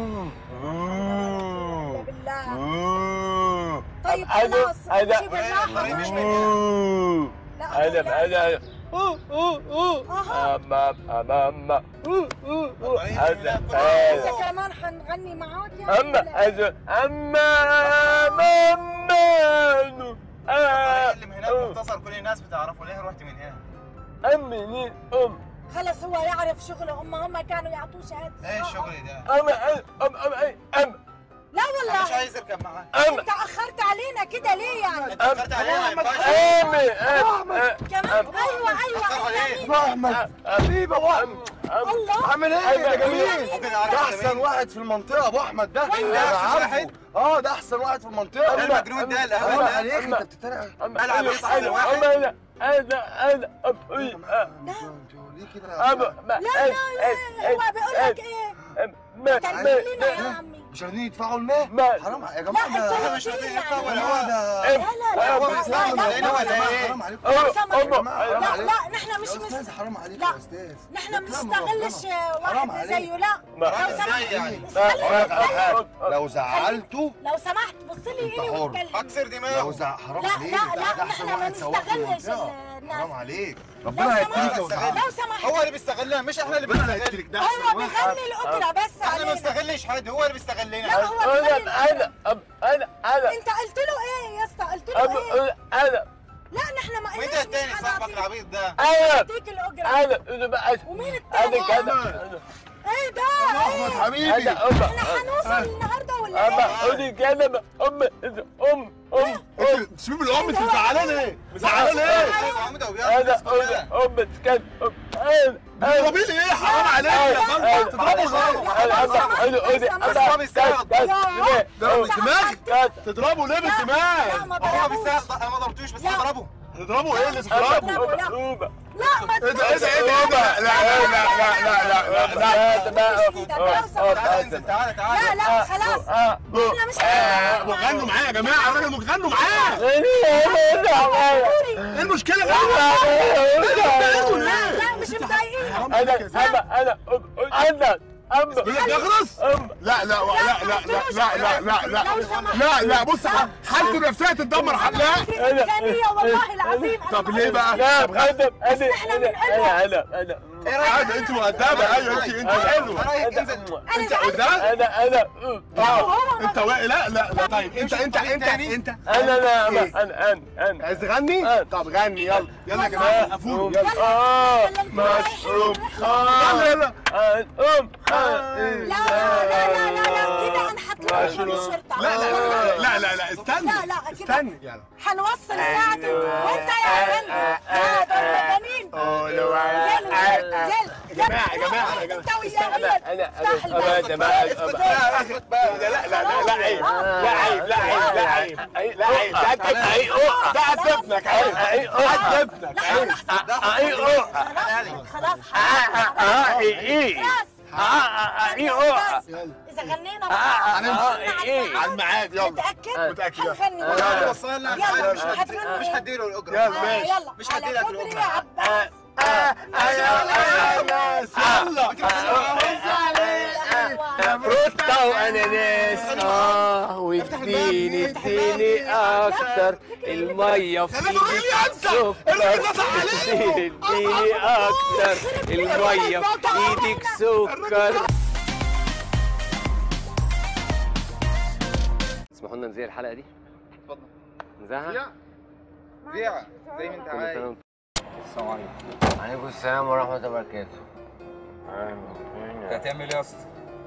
بالله طيب أنا- خلاص أنا- جيب الراحة مش لا أنا أقول أنا أوه أوه أوه أمام أمام أوه أوه أوه هذا انت هذا كمان حنغني معاك يا أما هذا أما أما اللي من هناك مختصر كل الناس بتعرفه ليه رحت من هنا أمي أم خلص هو يعرف شغله هم هم كانوا يعطوه شهاده ايه الشغل ده أما أم أم أم أم لا انا مش والله عايز اركب معاك أم انت اخرت علينا كده ليه يعني اتأخرت علينا ما ينفعش أمي أم كمان ايوه ايوه اتأخر ايوه عليك احمد حبيبي ابو احمد الله عامل ايه يا جميل ممكن ده اعرف احسن واحد في المنطقه ابو احمد ده ده أنا أحسن عارفه. واحد؟ اه ده احسن واحد في المنطقه ده المجنون ده القهوة حرام ده. عليك أما- انت بتتريق أما ألعب أنا أحسن واحد. أما أنا أنا أنا أبوي انتوا ليه كده أما ما لا لا لا هو بيقول لك ايه ما ترجم لنا يا عمي مش راضيين يدفعوا الماء ما حرام يا لا جماعه انت ده مش راضيين يعني. يدفعوا ولا هو هو ده لا لا لا هو لا بيستعمل لا علينا لا ولا لا ايه؟ حرام عليكم لو سمحت. يا جماعه حرام لا عليكم لا نحن مش يا استاذ مست... حرام عليك لا. يا استاذ نحن ده ما كلام نستغلش ربنا. حرام واحد عليك. زيه لا ما- لو ازاي سمحت يعني؟ خلي- لو زعلته لو سمحت بص لي انت هنا حر. واتكلم اكسر لو دماغه زع حرام لا، عليك لا، ده لا، ده احسن احنا ما واحد سواق في نستغلش المنطقه الناس. حرام عليك لو ربنا هيبتليك سمحت لو زعلت لو سمحت هو اللي بيستغلنا مش احنا اللي ربنا بنستغل هيقتلك ده هو احسن واحد بيغني الاوبرا بس احنا ما علينا بنستغلش حد هو اللي لا بيستغلنا هو بيغني أنا أنا أم أنا أنا انت قلت له ايه يا اسطى قلت له ايه أم أنا لا نحن ما وانت قلناش التاني مش صاحبك هنعطيك العبيط ده أنا نديك الاجره أنا أنا بقى ومين التاني أنا كده أنا ايه ده احمد ايه حبيبي أنا أم احنا هنوصل النهارده ولا أما ايه أنا كده أم أم أم انت شوف الام انت زعلان ايه؟ زعلان ايه؟ عمده وبيعمل أنا الناس كلها. أم أم تكلم أم أنا أنا تضربيه ليه؟ حرام عليك يا فندم تضربه غلط دماغك تضربه ليه لا بالدماغ؟ ما هو ضربوش بيستغل انا ما ضربتوش بس لا. انا ضربه تضربه ايه اللي لا، تضربه؟ لا. لا ما ايه ده ايه ده ايه ده ايه ده؟ لا لا لا لا لا لا لا تعالى انزل تعالى لا تعالى لا خلاص احنا مش آه، غنوا معاه يا جماعه الراجل غنوا معاه ايه المشكله لا لا مش مضايقين انا انا انا انا أم يقول لك يخلص؟ لا لا لا لا لا لا لا لا لا لا لا بص حالته النفسيه تتدمر لا إنسانية والله العظيم أنا طب ما ليه بقى؟ لا طب غني. انا انا إحنا من انا انا انا ايه رايك عادي انت مؤدبه ايوه انت انت حلوه رايك انزل أنا انت زعلت قدام انا انا اه انت واقع لا لا لا طيب انت انت انت انت انا انا إيه؟ انا انا انا عايز تغني؟ آه. طب غني يلا يلا يا جماعه قفولوا يلا اه مشروم اه يلا يلا ام لا لا لا لا لا كده أنا هطلع من الشرطة لا لا لا لا لا استنى لا لا كده استنى يلا هنوصل الساعة وأنت يا فندم لا دول مجانين زل زل يا جماعه يا جماعه يا جماعه أنت وياه هي انا افتح انا الباب. انا اسكت بقى لا لا لا لا عيب لا عيب لا عيب لا عيب لا عيب ده قد عيب ده قد ابنك عيب قد ابنك عيب خلاص خلاص إذا غنينا على الميعاد يلا متأكد؟ متأكد يلا. هنغني يلا. وصلنا يلا مش هتغني مش إيه؟ هديله الاجره يلا آه، ماشي يلا مش على هديلك كوبري الأجرة. يا عباس يلا فروتة واناناس اه واديني اديني اكتر المية في ايدك سكر اديني اكتر المية في ايدك سكر اسمحوا لنا نزيل الحلقة دي اتفضل نزاهة ذيع زي ما انت كل عايز سنة وانت السلام عليكم عليكم السلام ورحمة الله وبركاته انت هتعمل ايه يا اسطى؟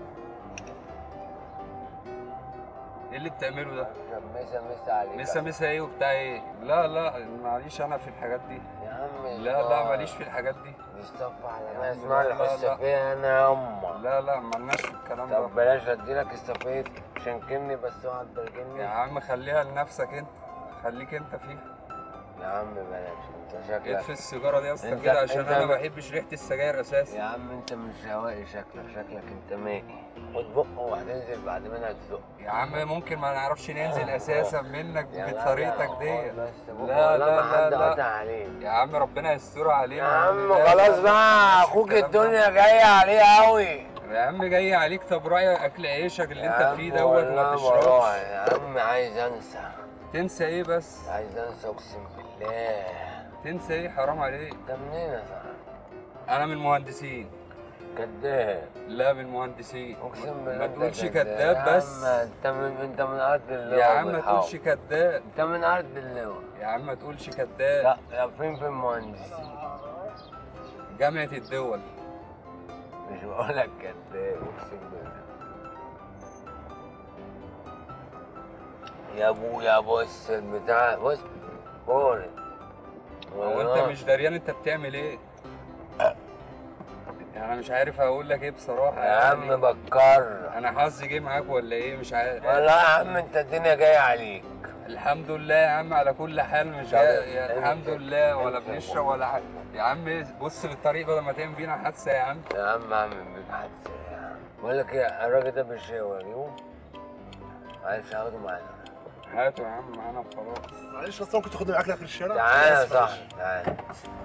ايه اللي بتعمله ده؟ مسا مسا عليك مسا مسا ايه وبتاع ايه؟ لا لا معليش انا في الحاجات دي يا عم لا لا ماليش في الحاجات دي دي صف على يا ما عم اسمها لا، لا، الحس لا. فيها انا يا امه لا لا مالناش في الكلام ده طب بلاش اديلك استفيد شنكني بس اوعى يا تبرجني عم خليها لنفسك انت خليك انت فيها يا عم بلاش انت شكلك اطفي السيجاره دي يا اسطى انت- كده عشان انت انا ما ب- بحبش ريحه السجاير اساسا يا عم انت مش هوائي شكلك شكلك انت مائي خد بقه وهتنزل بعد منها تزق يا عم ممكن ما نعرفش ننزل اساسا منك يا لا بطريقتك لا، دي خد بس بقه، لا والله لا ما حد لا قطع لا عليك يا عم ربنا يسترها علينا يا عم لا، خلاص لا، لا، بقى مش اخوك الكلام ده. الدنيا جايه عليه قوي يا عم جاي عليك طب رايك اكل عيشك اللي يا انت عم فيه دوت وما والله تشربش والله يا عم عايز انسى تنسى ايه بس عايز انسى اقسم بالله تنسى ايه حرام عليك انت منين يا صاحبي انا من المهندسين كداب لا من المهندسين اقسم بالله ما انت تقولش يا كداب بس عم انت من انت من ارض اللواء يا عم ما والحوض. تقولش كداب انت من ارض اللواء يا عم ما تقولش لا كداب يا فين في المهندسين جامعة الدول مش بقولك كداب اقسم بالله يا ابويا بص البتاع بص بورد هو انت مش دريان انت بتعمل ايه انا مش عارف اقول لك ايه بصراحه يا عم يعني. بكر انا حظي جه معاك ولا ايه مش عارف والله يا عم انت الدنيا جايه عليك الحمد لله يا عم على كل حال مش طب جا... يا انت- الحمد لله ولا انت- بنشرب ولا حاجه يا عم بص للطريق بدل ما تعمل بينا حادثه يا عم يا عم اعمل بيك حادثه يا عم بقول لك ايه الراجل ده بالشيء اجيبه عايز اخده معانا هاته يا عم معانا وخلاص معلش اصلا ممكن تاخدني معاك لاخر الشارع تعالى يا آسف معلش. صاحبي تعالى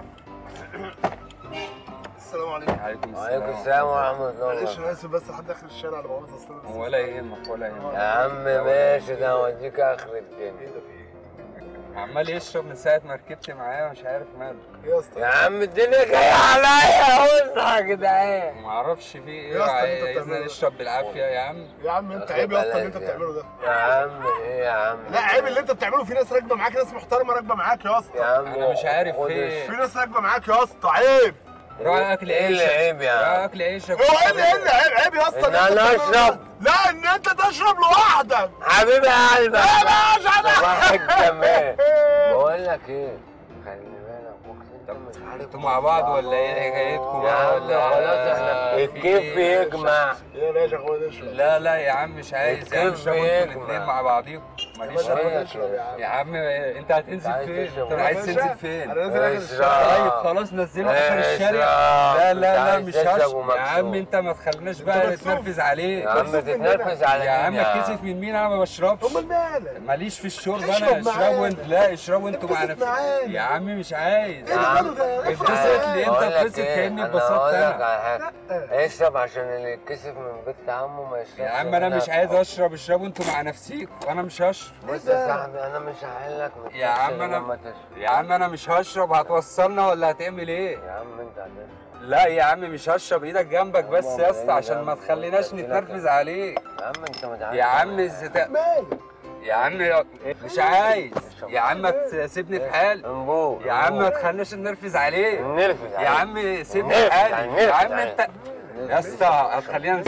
السلام عليكم عليكم وعليكم السلام السلام ورحمه الله معلش وبركاته انا اسف بس لحد اخر الشارع انا بوظ اصلا ولا يهمك ولا يهمك يا عم ماشي ده اوديك اخر الدنيا عمال يشرب من ساعه ما ركبت معاه مش عارف ماله ايه يا اسطى يا عم الدنيا جايه عليا قلنا يا جدعان ما اعرفش في ايه يا اسطى اللي انت عايزنا بتعمله ده. نشرب بالعافيه يا عم يا عم انت واخد عيب يا اسطى اللي بالك انت يا- بتعمله ده يا عم ايه يا عم لا عيب اللي انت بتعمله في ناس راكبه معاك ناس محترمه راكبه معاك يا يا اسطى عم انا مش عارف خد في في ناس راكبه معاك يا اسطى عيب راعي اكل ايه اللي عيشك عيب يا راعي عم اكل عيشك هو ايه اللي ايه اللي عيب عيب يا اسطى ان اللي انت انا بتعمله ده. اشرب لا ان انت تشرب لوحدك حبيبي يا قلبك يا باشا ده صباحك كمان بقول لك ايه خلي بالك اقسم انت مش عارف انتوا مع بعض ولا ايه حكايتكم يا بقى عم ولا خلاص احنا في الكيف ايه؟ بيجمع يا باشا اخويا اشرب لا لا يا عم مش عايز يا عم الكيف اشربوا انتوا بيجمع. الاثنين مع بعضيكم ماليش يا باشا فيه. اشرب يا عم يا عم انت هتنزل عايز فين؟ تشرب انت يا عايز باشا؟ تنزل فين؟ انا نازل اخر اشرب. الشارع طيب خلاص نزله اخر الشارع اشرب. لا انت لا لا عايز مش تشرب هش ومكسوف. يا عم انت ما تخليناش بقى مكسوف. نتنرفز عليك يا عم تتنرفز على يا مين عم اتكسف من مين انا ما بشربش امال مالك ماليش في الشرب اشرب انا معانا. اشربوا انت لا اشربوا انتوا مع اتبسط نفسكم معانا. يا عم مش عايز ايه ده ماله ده افرح اتبسط ليه انت بقول لك اتبسط ايه، كاني انا اتبسطت هقول لك انا على حاجه اشرب عشان اللي يتكسف من بنت عمه ما يشربش يا عم انا منها مش عايز بحب. اشرب اشربوا انتوا مع نفسيكم وانا مش هشرب بص يا صاحبي انا مش هحل لك ما يا عم تشربش أنا- لما تشرب يا عم انا مش هشرب هتوصلنا ولا هتعمل ايه يا عم انت هتشرب لا يا عم مش هشرب ايدك جنبك بس ماما يا اسطى بعيد عشان ما جنبك. تخليناش قلت لك نتنرفز عليك يا عم انت ما تعرفش يا عم الزت... مالك يا عم مش عايز يا عم ما تسيبني في حالي انبوه يا عم ما تخليناش نرفز عليك نرفز يا عم سيبني في نرفز حالي عليه، يا نرفز عم عليه. انت يا اسطى هتخلينا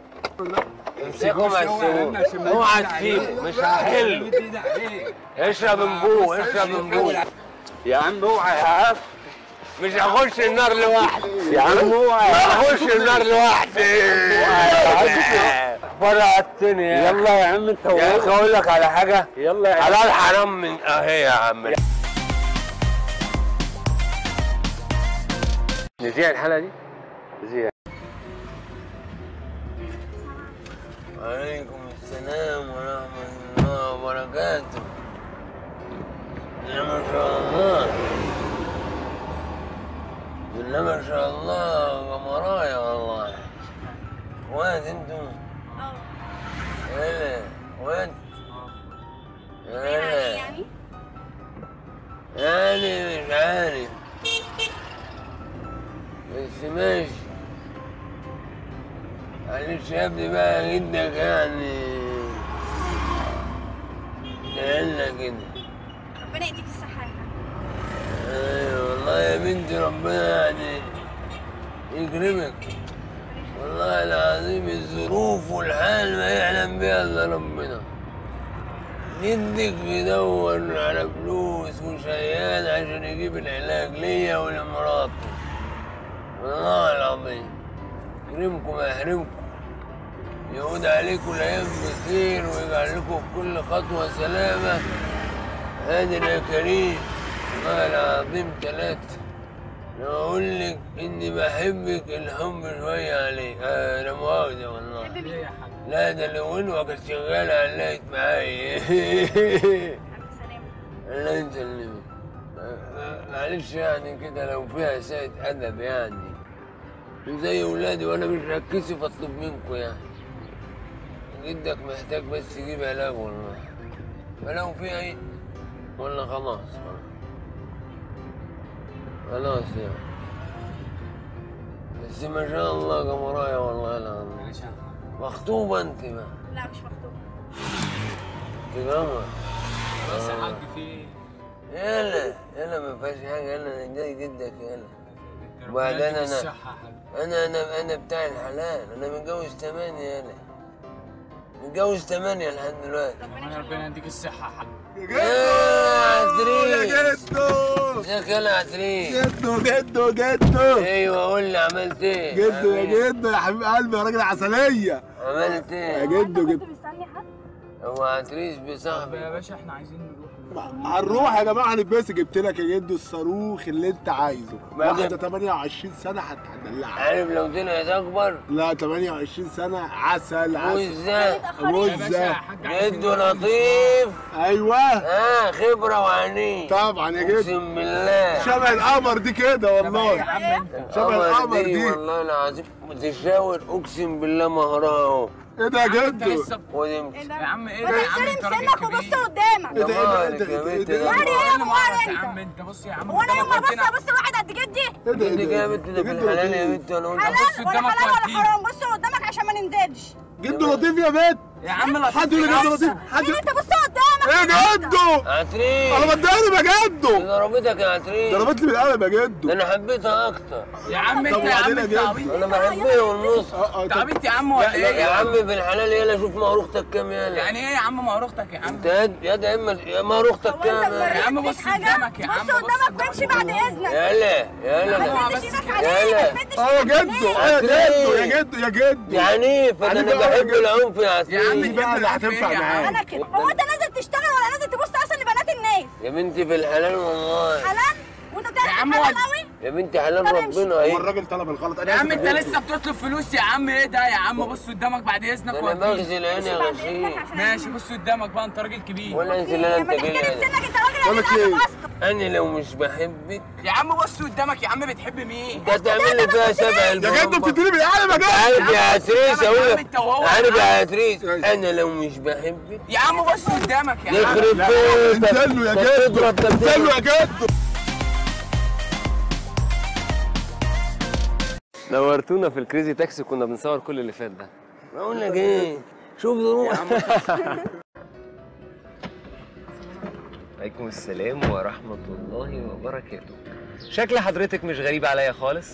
امسكوا مسكوه اوعى تسيبه مش هحله اشرب انبوه اشرب انبوه يا عم اوعى يا عم مش هخش النار لوحدي يا عم اوعى مش هخش النار لوحدي فرقتني يا يلا يا عم انت يا اخي اقول لك على حاجه يلا يا عم حلال حرام من اهي يا عم نذيع الحلقه دي؟ نذيع وعليكم السلام ورحمة الله وبركاته يا ما شاء الله بالله ما شاء الله قمرايا والله اخوات انتم هلا اخوات هلا يعني يعني مش عارف بس ماشي معلش يا ابني بقى جدك يعني تعلنا كده ربنا يديك الصحة يا حاج. ايوه والله يا بنتي ربنا يعني يكرمك والله العظيم الظروف والحال ما يعلم بها الا ربنا جدك بيدور على فلوس وشيال عشان يجيب العلاج ليا ولمراتي والله العظيم يكرمكم ويحرمكم يعود عليكم الايام بخير ويجعل لكم في كل خطوه سلامه قادر يا كريم والله العظيم تلاتة لو أقول لك إني بحبك الحب شوية عليك آه لا مؤاخذة والله لا ده لو إنه كانت شغالة علقت معايا الله يسلمك معلش يعني كده لو فيها ساعة أدب يعني زي ولادي وأنا مش هتكسف أطلب منكم يعني جدك محتاج بس يجيب علاج والله فلو في أي ولا خلاص خلاص يعني بس ما شاء الله قمرايا والله العظيم مخطوبة أنت بقى لا مش مخطوبة أنت قمر بس يا آه. حاج في يلا يلا ما فيهاش حاجة يلا أنا جاي جدك يلا وبعدين يديك أنا الصحة يا حاج أنا أنا أنا بتاع الحلال أنا متجوز ثمانية يلا متجوز ثمانية لحد دلوقتي ربنا ربنا يديك الصحة يا حاج يا عتريس يا جدو ازيك يلا يا عتريس جدو جدو جدو ايوه قول لي عملت ايه جدو يا جدو يا حبيب قلبي يا راجل عسلية عملت يا ايه جدو جدو مستني حد هو عتريس بصاحبي يا باشا احنا عايزين نروح هنروح يا جماعه هنتبسط جبت لك يا جدو الصاروخ اللي انت عايزه بعد- واحده 28 سنه هتدلعك عارف لو طلعت اكبر لا 28 سنه عسل عسل وزة وزة جده لطيف ايوه اه خبرة وعنيد طبعا يا جدو اقسم بالله شبه القمر دي كده والله شبه القمر دي والله العظيم بتشاور اقسم بالله مهرها اهو ايه ده يا جدو ودي يا عم ايه ما ده يا عم تحترم انت راجل سنك كبير وبص قدامك ايه ده ايه ده ايه مالك ده يا ايه بنت ده ده؟ واري ايه يا ابو واري يا انت عم انت بص يا عم هو انا يوم ما قدامك ابص هنا. ابص لواحد قد جدي ايه ده انت ايه جايه ده بنت ده في جدو الحلال يا لطيف. بنت انا وانت حلال بص ولا قدامك حلال ولا وهتيجي. حرام بص قدامك عشان ما ننزلش جدو لطيف يا بنت يا عم لطيف حد يقول لي جدو لطيف حد مين انت بص قدامك ايه يا جدو عتريس انا بتضرب يا جدو ضربتك يا عتريس ضربت لي بالقلم يا جدو ده انا حبيتها اكتر يا عم طب انت يا عم وبعدين يا انت جدو؟ عبيط انا بحبها والنص اه اه انت طب عبيط يا عم ولا ايه يا عم في الحلال يلا شوف مهر اختك كام يلا يعني ايه يا عم مهر اختك يا عم انت يد يد يا اما يا مهر اختك هو كام انت يلا يا عم مريت بص فيك حاجه قدامك يا عم بص بص قدامك وامشي بعد اذنك يلا يلا ما بس تمدش ايدك كده. عليه ما يلا. تمدش اه يا ايدك جدو عليه. اه يا جدو يا جدو يا جدو يا عنيف ده انا عنيف أوي يا بحب جدو. العنف يا يا عم عتريس دي بقى اللي هتنفع يا عم. معاك انا كده هو انت نازل تشتغل ولا نازل تبص اصلا لبنات الناس يا بنتي في الحلال والله حلال وانت يا بتعرف عم حلال ود- قوي يا بنتي حلال طب امشي. ربنا هو اهي الراجل طلب الغلط انا يا عم آسف انت يا لسه بتطلب فلوس يا عم ايه ده يا عم بص قدامك بعد اذنك ده انا وهتيجي. مغزي العين يا بعد اذنك غشيم عشان ماشي بص قدامك بقى انت راجل كبير ولا انت لا لما انت تحترم جاي سنك انت راجل بقول لك قديم ايه؟ اصلا انا لو مش بحبك يا عم بص قدامك يا عم بتحب مين انت هتعمل لي فيها سبع يا جدو بتديني بالقلم يا جدو عارف يا عتريس يا عم اقول انت وهو عارف يا يا عتريس انا لو مش بحبك يا عم بص قدامك يا عم يخرب لا، بيتك انزل له يا كانت جدو تضرب كانت انزل تضرب. له يا جدو نورتونا في الكريزي تاكسي كنا بنصور كل اللي فات ده بقول لك ايه شوف ظروف عليكم السلام ورحمة الله وبركاته شكل حضرتك مش غريب عليا خالص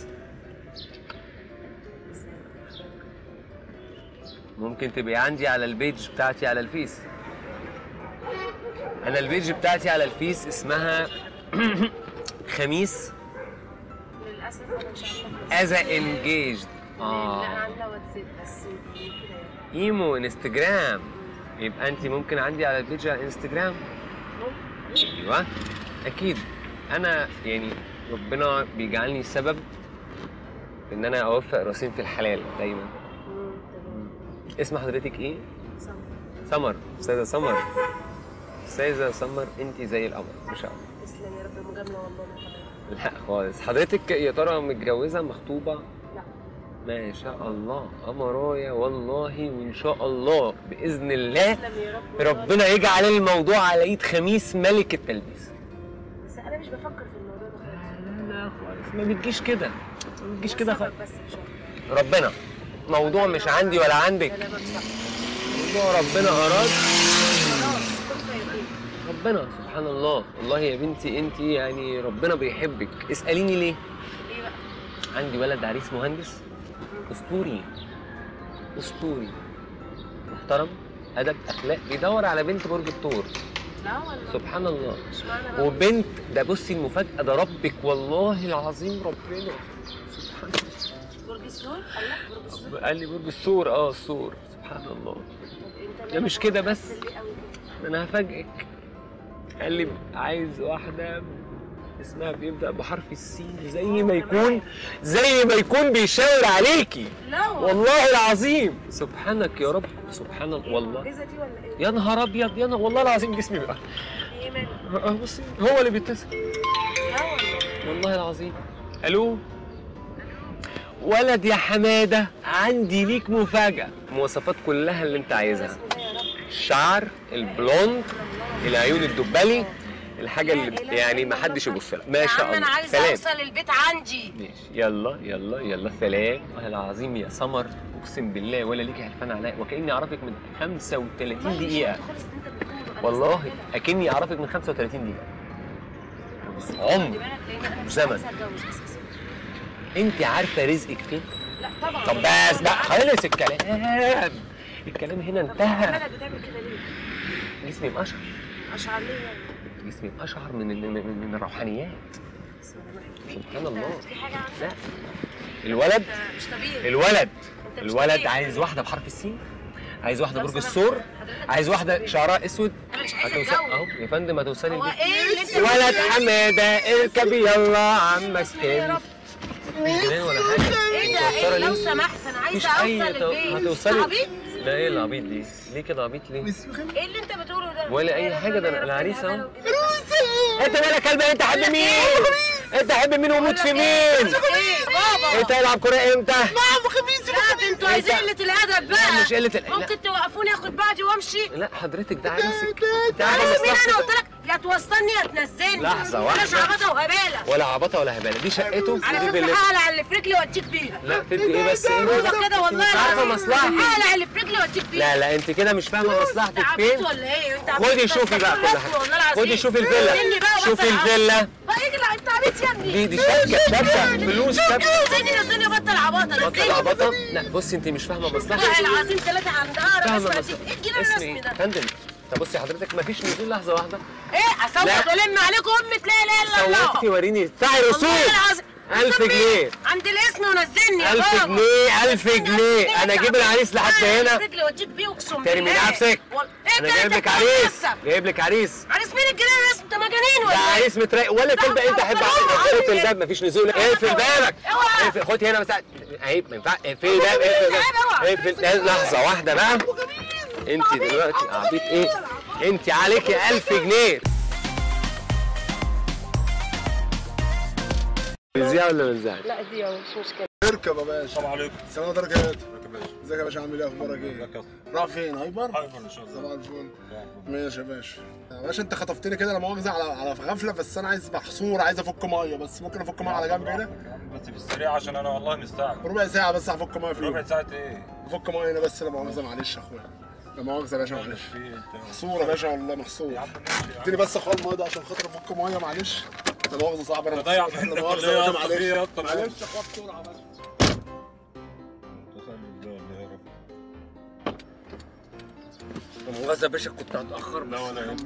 ممكن تبقي عندي على البيج بتاعتي على الفيس انا البيج بتاعتي على الفيس اسمها خميس للاسف انا مش عارفه از انجيجد لا اه عامله واتساب بس كده يعني ايمو انستجرام يبقى انت ممكن عندي على البيج على الانستجرام ايوه اكيد انا يعني ربنا بيجعلني سبب ان انا اوفق راسين في الحلال دايما اسم حضرتك ايه سمر استاذه سمر استاذه سمر انت زي القمر ما شاء الله تسلم يا رب مجامله والله من حضرتك لا خالص حضرتك يا ترى متجوزه مخطوبه لا ما شاء الله قمرايا والله وان شاء الله باذن الله تسلم يا رب ربنا يجعل الموضوع على ايد خميس ملك التلبيس بس انا مش بفكر في الموضوع ده خالص لا خالص ما بتجيش كده ما بتجيش كده خالص بس مش اكتر ربنا موضوع مش عندي ولا عندك كلامك صح موضوع ربنا اراد خلاص كن فيكون ربنا سبحان الله والله يا بنتي انت يعني ربنا بيحبك اساليني ليه ايه بقى عندي ولد عريس مهندس اسطوري اسطوري محترم ادب اخلاق بيدور على بنت برج الثور لا ولا سبحان الله اشمعنى بقى وبنت ده بصي المفاجاه ده ربك والله العظيم ربنا سبحان برج السور قال لك برج السور الله قال لي برج الثور اه الثور سبحان الله طب انت ده مش كده بس ممثل ليه قوي كده ده انا هفاجئك قال لي عايز واحده اسمها بيبدا بحرف السين زي ما يكون زي ما يكون بيشاور عليكي لا والله العظيم سبحانك يا رب سبحان الله والله الجيزه دي ولا ايه؟ يا نهار ابيض يا نهار والله العظيم جسمي بقى ايه مالك؟ اه بصي هو اللي بيتصل لا والله والله العظيم الو ولد يا حماده عندي ليك مفاجاه مواصفات كلها اللي انت عايزها الشعر البلوند العيون الدبلي الحاجه اللي يعني ما حدش يبص لها ما يا شاء عم انا الله عايزه سلام اوصل البيت عندي ماشي يلا يلا يلا سلام والله العظيم يا سمر اقسم بالله ولا ليكي هلفان عليا وكاني اعرفك من 35 دقيقه والله اكني اعرفك من 35 دقيقه عمر زمن انت عارفه رزقك فين لا طبعا طب بس بقى خلص الكلام الكلام هنا انتهى مالك بتعمل كده ليه؟ جسمي مقشعر اشعر ليه يعني؟ جسمي مقشعر من من, من, من الروحانيات سبحان الله في حاجه عندك؟ لا الولد مش طبيعي الولد أنت مش الولد طبيعي. عايز واحده بحرف السين عايز واحده طب برج سبب الثور حضرتك عايز مش واحده طبيعي. شعرها اسود انا مش عايزه هتوصل اتجوز اهو يا فندم هتوصلي هو البيت ايه اللي انت ولد بتقوله؟ حماده اركب يلا عمك ايه يا كان رب؟ جنان ولا حاجه ايه ده متوترة ايه لو ليه؟ سمحت انا مفيش عايزه أي اوصل تو- البيت هتوصلي عبيط لا ايه العبيط دي ليه كده عبيط ليه ايه اللي انت بتقوله ده ولا اي حاجه ده انا العريس اهو انت مالك قلبي انت حب مين انت حب مين وموت في مين ايه بابا انت هيلعب كوره امتى ماما خميس لا ده انتوا عايزين قله الادب بقى لا، مش قلة ال- لا. ممكن توقفوني اخد بعضي وامشي لا حضرتك ده عريسك ده عارف عريس مين انا مصلحتك. قلت لك يا توصلني يا تنزلني لحظة ولا واحدة. شعبطه وهباله ولا عبطه ولا هباله دي شقته على دي فكره فيلته هقلع اللي في رجلي واديك بيها لا تدي ايه بس ايه هو كده والله مش عارفه العظيم. مصلحتك هقلع اللي في رجلي واديك بيها لا لا انت كده مش فاهمه مصلحتك انت فين عبيط ولا ايه انت عبيط خدي بس شوفي بقى بتقول كل رسمي حاجه والله العظيم. خدي شوفي الفيلا سيبني بقى شوفي وبطل عبط. الفيلا بقى اجري انت عبيط يا ابني دي دي شبكه شبكه فلوس شبكه نزلني نزلني بطل عباطه بطل نزلني عبطه لا بصي انت مش فاهمه والله مصلحتك العظيم ثلاثة عند أقرب فاهمه اسم مصلحتك ايه الجنان اسمي الرسمي ايه ده؟ فندم طب بصي حضرتك مفيش نزول لحظه واحده ايه اصوت لا. والم عليكم امة لا اله الا الله صوتي وريني بتاعي والله رسوم العظيم. 1000 رسوم جنيه إيه؟ عند الاسم ونزلني يا 1000 بابا جنيه 1000 جنيه انا اجيب العريس لحد هنا رجلي واديك بيه اقسم ترمي بالله نفسك وال- ايه انا ده جايب انت لك بتقول عريس نفسك؟ جايب لك عريس عريس مين الجنان الرسم انت مجانين ده ولا ايه؟ عريس متراقب ولا كلب انت احب اقفل الباب مفيش نزول اقفل بابك اوعى. اقفل خد هنا بس عيب ما ينفعش اقفل الباب اقفل الباب اقفل لحظه واحده بقى انت دلوقتي عبيط ايه انت عليكي 1000 جنيه بنزيها ولا بنزيها؟ لا دي أهو، مش مشكلة اركب يا باشا السلام عليكم السلام عليكم ازيك يا باشا عامل ايه اخبارك ايه؟ راح فين هايبر؟ هايبر ان شاء الله صباح الفل ماشي يا باشا يا باشا انت خطفتني كده لا مؤاخذه على على غفله بس انا عايز محصور عايز افك ميه بس ممكن افك ميه على جنب هنا بس في السريع عشان انا والله مستعجل ربع ساعه بس هفك ميه فيه ربع ساعة ايه؟ افك ميه هنا بس لا مؤاخذه معلش يا اخويا لا مؤاخذه يا باشا معلش محصور يا باشا والله محصور اديني بس اخويا الميه ده عشان خاطر افك ميه معلش لا مؤاخذه صعب انا تضيع محصور. لا منك مؤاخذه ولا يا ايه باشا يا اسطى؟ في ايه يا معلش اسطى؟ معلش يا اخويا بسرعه بس مؤاخذة يا باشا كنت هتأخر لا ولا ايه؟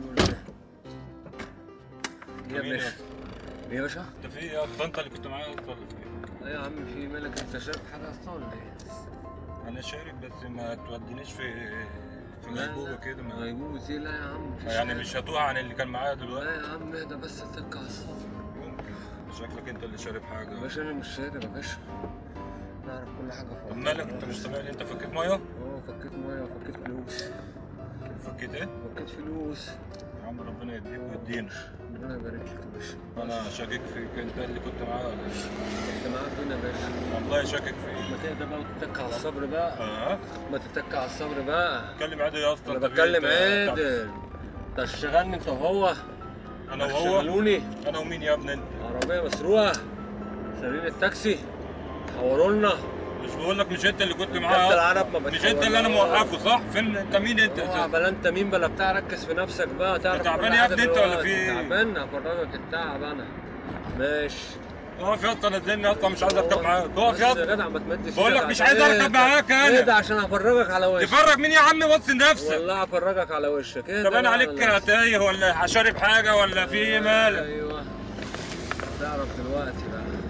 يا باشا ايه يا باشا؟ انت في ايه يا اسطى؟ انت اللي كنت معايا يا اسطى ولا في ايه؟ ايه يا عم في مالك انت شارب حاجة اصلا ولا ايه؟ انا شارب بس ما تودينيش في في لا، غيبوبة لا. كده ما غيبوبة ايه لا يا عم مفيش يعني حاجة. مش هتوه عن اللي كان معايا دلوقتي لا يا عم اهدى بس اتك على الصبر شكلك انت اللي شارب يا حاجة باشا انا مش شارب يا باشا نعرف كل حاجة طب فوق مالك انت مش سامع لي انت فكيت ميه؟ اه فكيت ميه وفكيت فلوس فكيت ايه؟ فكيت فلوس يا عم ربنا يديك ويدينا ربنا يبارك لك يا باشا انا شاكك فيك انت اللي كنت معايا ولا ايه؟ انت معاك فين يا باشا؟ والله شاكك فيك ما تهدى بقى وتتك على الصبر بقى اه ما تتك على الصبر بقى اتكلم عادي يا اسطى انا انت في بتكلم ايه؟ انت- عادل انت هتشغلني انت وهو انا وهو شغلوني انا ومين يا ابني انت؟ عربية مسروقة سارقين التاكسي حوروا لنا مش بقول لك مش انت اللي كنت كابتن معايا العرب ما مش انت اللي انا موقفه صح؟ فين انت مين انت اوعى اساسا؟ بلا انت مين بلا بتاع ركز في نفسك بقى تعرف تعبان كل يا حاجة ابني انت ولا دلوقتي. في ايه؟ تعبان هفرجك التعب انا ماشي اقف يا اسطى نزلني يا اسطى مش عايز اركب معاك اقف بس يا يا اسطى جدع ما تمدش بقول لك ايدك مش عشان عايز اركب ايه؟ معاك ايه ده انا عشان هفرجك على وشك تفرج مين يا عم بص لنفسك والله هفرجك على وشك ايه طب ده انا بقى عليك ولا- تايه ولا شارب حاجه ولا في ايه مالك؟ ايوه تعرف دلوقتي بقى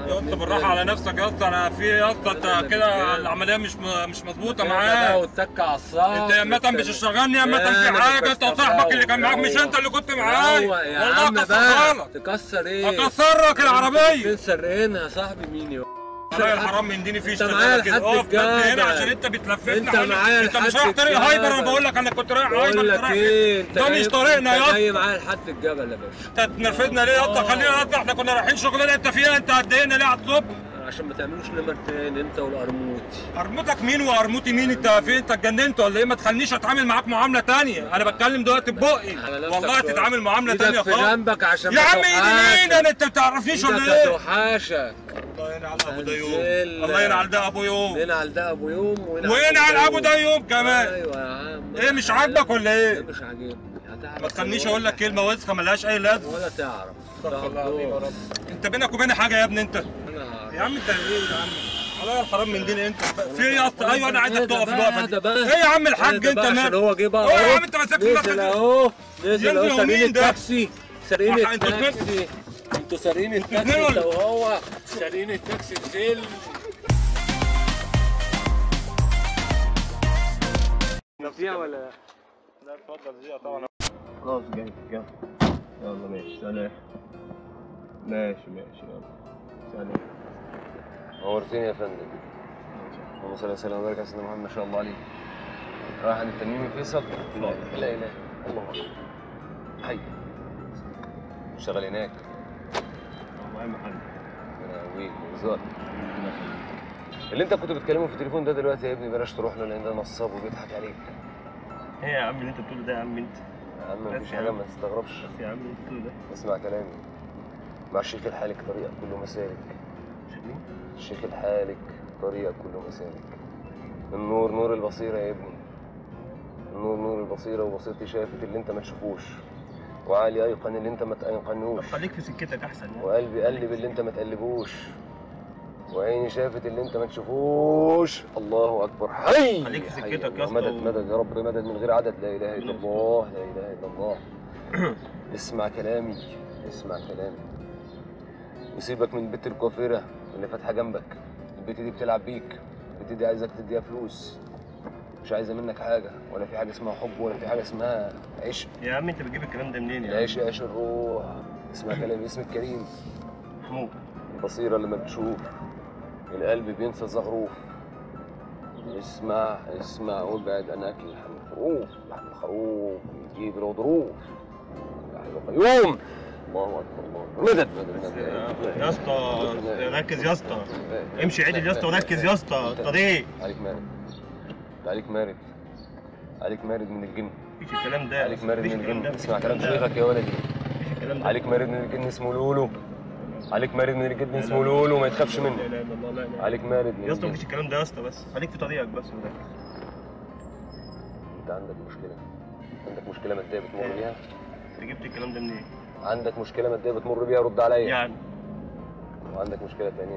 يا اسطى بالراحه على نفسك يا اسطى انا في يا اسطى انت كده العمليه مش م- مش مظبوطه بقى معاك واتك على الصاج انت يا متى مش شغلني يا متى في أنا حاجه انت بستفاوض. وصاحبك اللي كان معاك مش انت اللي كنت معايا روق يا والله عم هكسرها بقى لك تكسر ايه؟ هكسرك العربيه فين سرقينها يا صاحبي مين يا والله الحرام من ديني فيه انت معايا اشتغل كده لحد اقف بجد هنا الجدع. عشان انت بتلفتنا انت حوالين- معايا انت مش لحد رايح طريق هايبر انا الجبل. بقول لك انا كنت رايح هايبر بقول انت لك رايح ايه انت ده مش جاي- طريقنا انت يا جاي معايا لحد الجبل يا باشا انت تنرفدنا ليه يا اسطى خلينا يا اسطى احنا كنا رايحين شغلانه انت فيها انت هتضايقنا ليه على الصبح عشان ما تعملوش نمر تاني انت والقرموطي قرموتك مين وقرموتي مين انت في انت اتجننت ولا ايه ما تخلينيش اتعامل معاك معامله تانية انا بتكلم دلوقتي ببقي والله هتتعامل معامله ايدك تانية في خالص جنبك عشان يا ما عم ايدي توحشك. مين انا انت بتعرفنيش ولا ايدك ايه هتوحشك الله ينعل ابو ده يوم انزل. الله ينعل ده ابو يوم ينعل ده ابو يوم وينعل ابو ده يوم كمان ايوه يا عم ايه مش عاجبك ولا ايه مش عاجبني هتعرف ما تخلينيش اقول لك كلمه وسخه ملهاش اي لازمه ولا تعرف استغفر الله العظيم يا رب انت بينك وبيني حاجه يا ابني انت يا عم انت ايه يا عم على الحرام من دين انت في ايه يا اسطى ايوه انا عايزك تقف الوقفه دي ايه يا عم الحاج انت عشان مالك هو جه بقى ايه يا اهو. عم انت ماسك في نزل اهو نزل اهو ينزل سارقين ومين ده؟ التاكسي سارقين صح، انتوا اتنين؟ التاكسي انتوا سارقين اتنين التاكسي ولا- انت وهو سارقين التاكسي نزل فيها ولا لا؟ لا اتفضل فيها طبعا خلاص جاي يلا يلا ماشي سلام ماشي ماشي يلا سلام نورتني يا فندم اللهم صل وسلم وبارك على سيدنا محمد ما شاء الله عليه رايح عند التنين فيصل لا لا اله الله اكبر حي شغال هناك اهم حاجه انا قوي وزار اللي انت كنت بتكلمه في التليفون ده دلوقتي يا ابني بلاش تروح له لان ده نصاب وبيضحك عليك ايه يا عم اللي انت بتقوله ده يا عم انت يا عم بس مفيش يا حاجه عم. ما تستغربش بس يا عم اللي انت بتقوله ده اسمع كلامي مع الشيخ الحالك طريقك كله مسالك الشيخ الحالك طريقك كله مسالك النور نور البصيرة يا ابني النور نور البصيرة وبصيرتي شافت اللي انت ما تشوفوش وعالي ايقن اللي انت ما تأيقنوش خليك في سكتك احسن يعني وقلبي قلب اللي انت ما تقلبوش وعيني شافت اللي انت ما تشوفوش الله اكبر حي خليك في حي سكتك يا الله. اسطى مدد و- مدد يا رب مدد من غير عدد لا اله الا الله لا اله الا الله اسمع كلامي اسمع كلامي وسيبك من البت الكوافيره اللي فاتحه جنبك البت دي بتلعب بيك البت دي عايزك تديها فلوس مش عايزه منك حاجه ولا في حاجه اسمها حب ولا في حاجه اسمها عشق يا عم انت بتجيب الكلام ده منين يا عم؟ العشق عيش الروح اسمع كلامي اسم الكريم محمود البصيرة لما بتشوف القلب بينسى الزغروف اسمع اسمع وابعد عن اكل لحم الخروف لحم الخروف يجيب له ظروف لحم القيوم الله اكبر الله أكبر. مدد مدد مدد يا اسطى ركز يا اسطى امشي عدل يا اسطى وركز يا اسطى الطريق عليك مارد عليك مارد عليك مارد من الجن مفيش الكلام ده عليك مارد مفيش من الكلام الجن ده اسمع كلام مفيش الكلام شيخك يا ولدي الكلام ده عليك مارد من الجن اسمه لولو عليك مارد من الجن اسمه لولو ما يتخافش لا منه اله الا الله لا اله عليك مارد من يا اسطى الجن مفيش الكلام ده يا اسطى بس خليك في طريقك بس وركز انت عندك مشكله عندك مشكله ماديه بتمر بيها انت جبت الكلام ده منين؟ عندك مشكله ماديه بتمر بيها رد عليا يعني وعندك مشكله ثانيه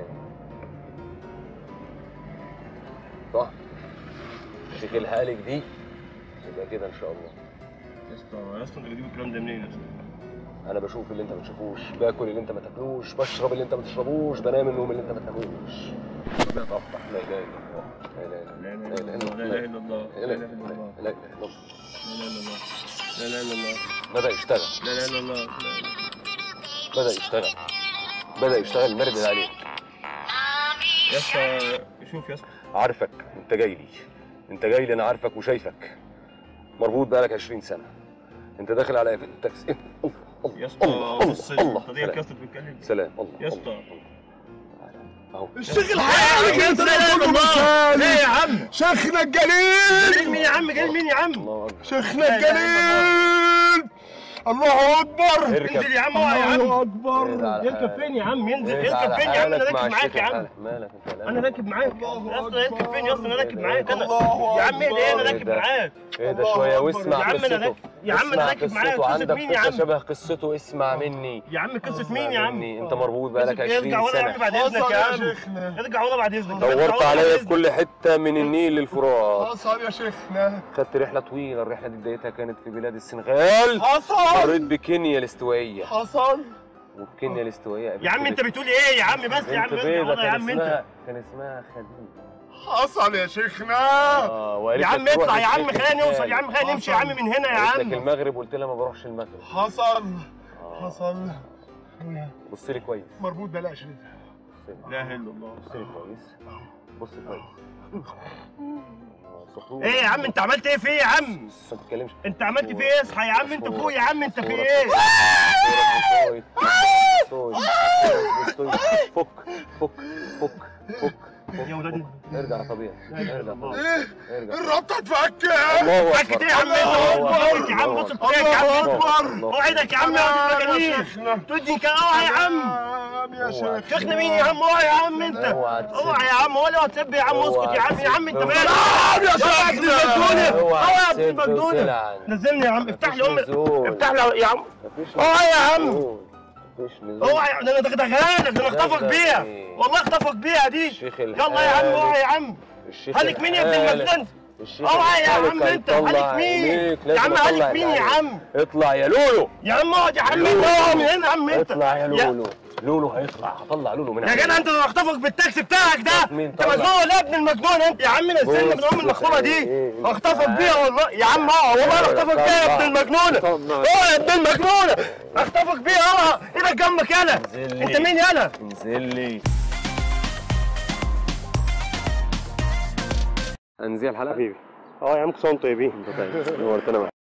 صح شيخ الحالك دي يبقى كده ان شاء الله يا اسطى يا اسطى انت بتجيب الكلام ده منين يا اسطى؟ انا بشوف اللي انت ما تشوفوش باكل اللي انت ما تاكلوش بشرب اللي انت ما تشربوش بنام النوم اللي انت ما تناموش لا تفضح لا اله الا الله لا اله الا الله لا اله الا الله لا اله الا الله لا اله الا الله لا اله الا الله لا اله الا الله بدا يشتغل لا اله الا الله بدا يشتغل بدا يشتغل المرد عليك يا اسطى شوف يا اسطى عارفك انت جاي لي انت جاي لي انا عارفك وشايفك مربوط بقالك 20 سنه انت داخل على في التاكسي يا اسطى بص الله طريقك يا سلام. اسطى بتتكلم سلام الله يا اسطى اهو الشيخ الحالك انت اللي كله مثالي ليه يا عم؟ شيخنا الجليل جاي مين يا عم جاي مين يا عم؟ الله اكبر شيخنا الجليل الله اكبر اركب. انزل يا عم اوعى يا عم الله اكبر اهدى على يركب حالك. فين يا عم ينزل اهدى يركب على فين يا عم انا حالك مع راكب معاك الشيخ يا عم الحالك. مالك انت لا انا راكب معاك يا اسطى يركب فين يا اسطى انا راكب معاك انا الله يا عم ايه ده انا راكب اهدى. معاك اهدى شويه واسمع يا عم انا قصته راكب يا عم اسمع انا راكب معاك قصته قصة عندك مين يا قصه عم؟ شبه قصته اسمع مني يا عم قصة اسمع مين يا عم؟ مني. انت مربوط بقالك ارجع 20 ورا يا عم سنه بعد اذنك يا عم شيخنا ارجع ورا بعد اذنك ارجع دورت ورا بعد عليا في إذنك. كل حته من النيل للفرات حصل يا شيخنا خدت رحله طويله الرحله دي بدايتها كانت في بلاد السنغال حصل مريت بكينيا الاستوائيه حصل وفي كينيا الاستوائيه يا عم انت بتقول ايه يا عم بس يا عم بنت بس بيضة يا كان عم انت اسمها كان اسمها خديجه حصل يا شيخنا اه وقالت يا لك عم تروح اطلع يا عم للشيخ خلينا نوصل الثاني. يا عم خلينا نمشي يا عم من هنا يا قالت لك عم المغرب قلت لها ما بروحش المغرب حصل حصل بص لي كويس مربوط بلاش لا اله الا الله بص لي كويس بص كويس سحور. ايه يا عم انت عملت ايه فيه يا عم ما تتكلمش انت عملت فيه ايه اصحى يا عم انت فوق يا عم انت في ايه فك فك فك فك يا ولاد ارجع طبيعي ارجع طبيعي ارجع الربطه اتفك الله فكت اكبر ايه يا عم انت يا عم بص الكوبايه يا عم أكبر. اوعدك يا عم يا مجانين تدي كان اوعى يا عم يا شيخ شيخنا مين يا عم اوعى يا عم انت اوعى تسب. اوعى يا عم ولا تسب يا عم اسكت يا عم يا عم انت اوعى مالك نعم يا اوعى يا ابن شيخنا. المجنونه اوعى اوعى يا ابن تسب المجنونه وتلعن. نزلني يا عم افتح لي امك نزول. افتح لي يا عم مفيش اوعى يا عم نزول. مفيش نزول اوعى ده انا دغدغها لك ده انا اخطفك دغدغ بيها إيه؟ والله اخطفك بيها دي الشيخ يلا يا عم الحالك. اوعى يا عم الشيخ هلك مين يا ابن الحالك. المجنون الشيخ اوعى يا الحالك عم انت هيطلع هلك مين عينيك، يا لازم عم أطلع هلك مين يا عينيك. عم اطلع يا لولو يا عم اقعد يا عم انت اقعد من هنا يا عم انت اطلع يا لولو لولو هيطلع هطلع لولو من يا جدع انت انا هخطفك بالتاكسي بتاعك ده مين انت طلع؟ مجنون ولا يا ابن المجنون انت يا عم نزلني من ام المخرومه دي هخطفك بيها والله يا عم اقعد والله هخطفك بيها يا ابن المجنونه اوعى يا ابن المجنونه هخطفك بيها اوعى ايدك جنبك يالا انت مين يالا انزل لي هنزل الحلقه حبيبي اه يا عم كل سنه وانتم طيبين انت طيب نورتنا معاك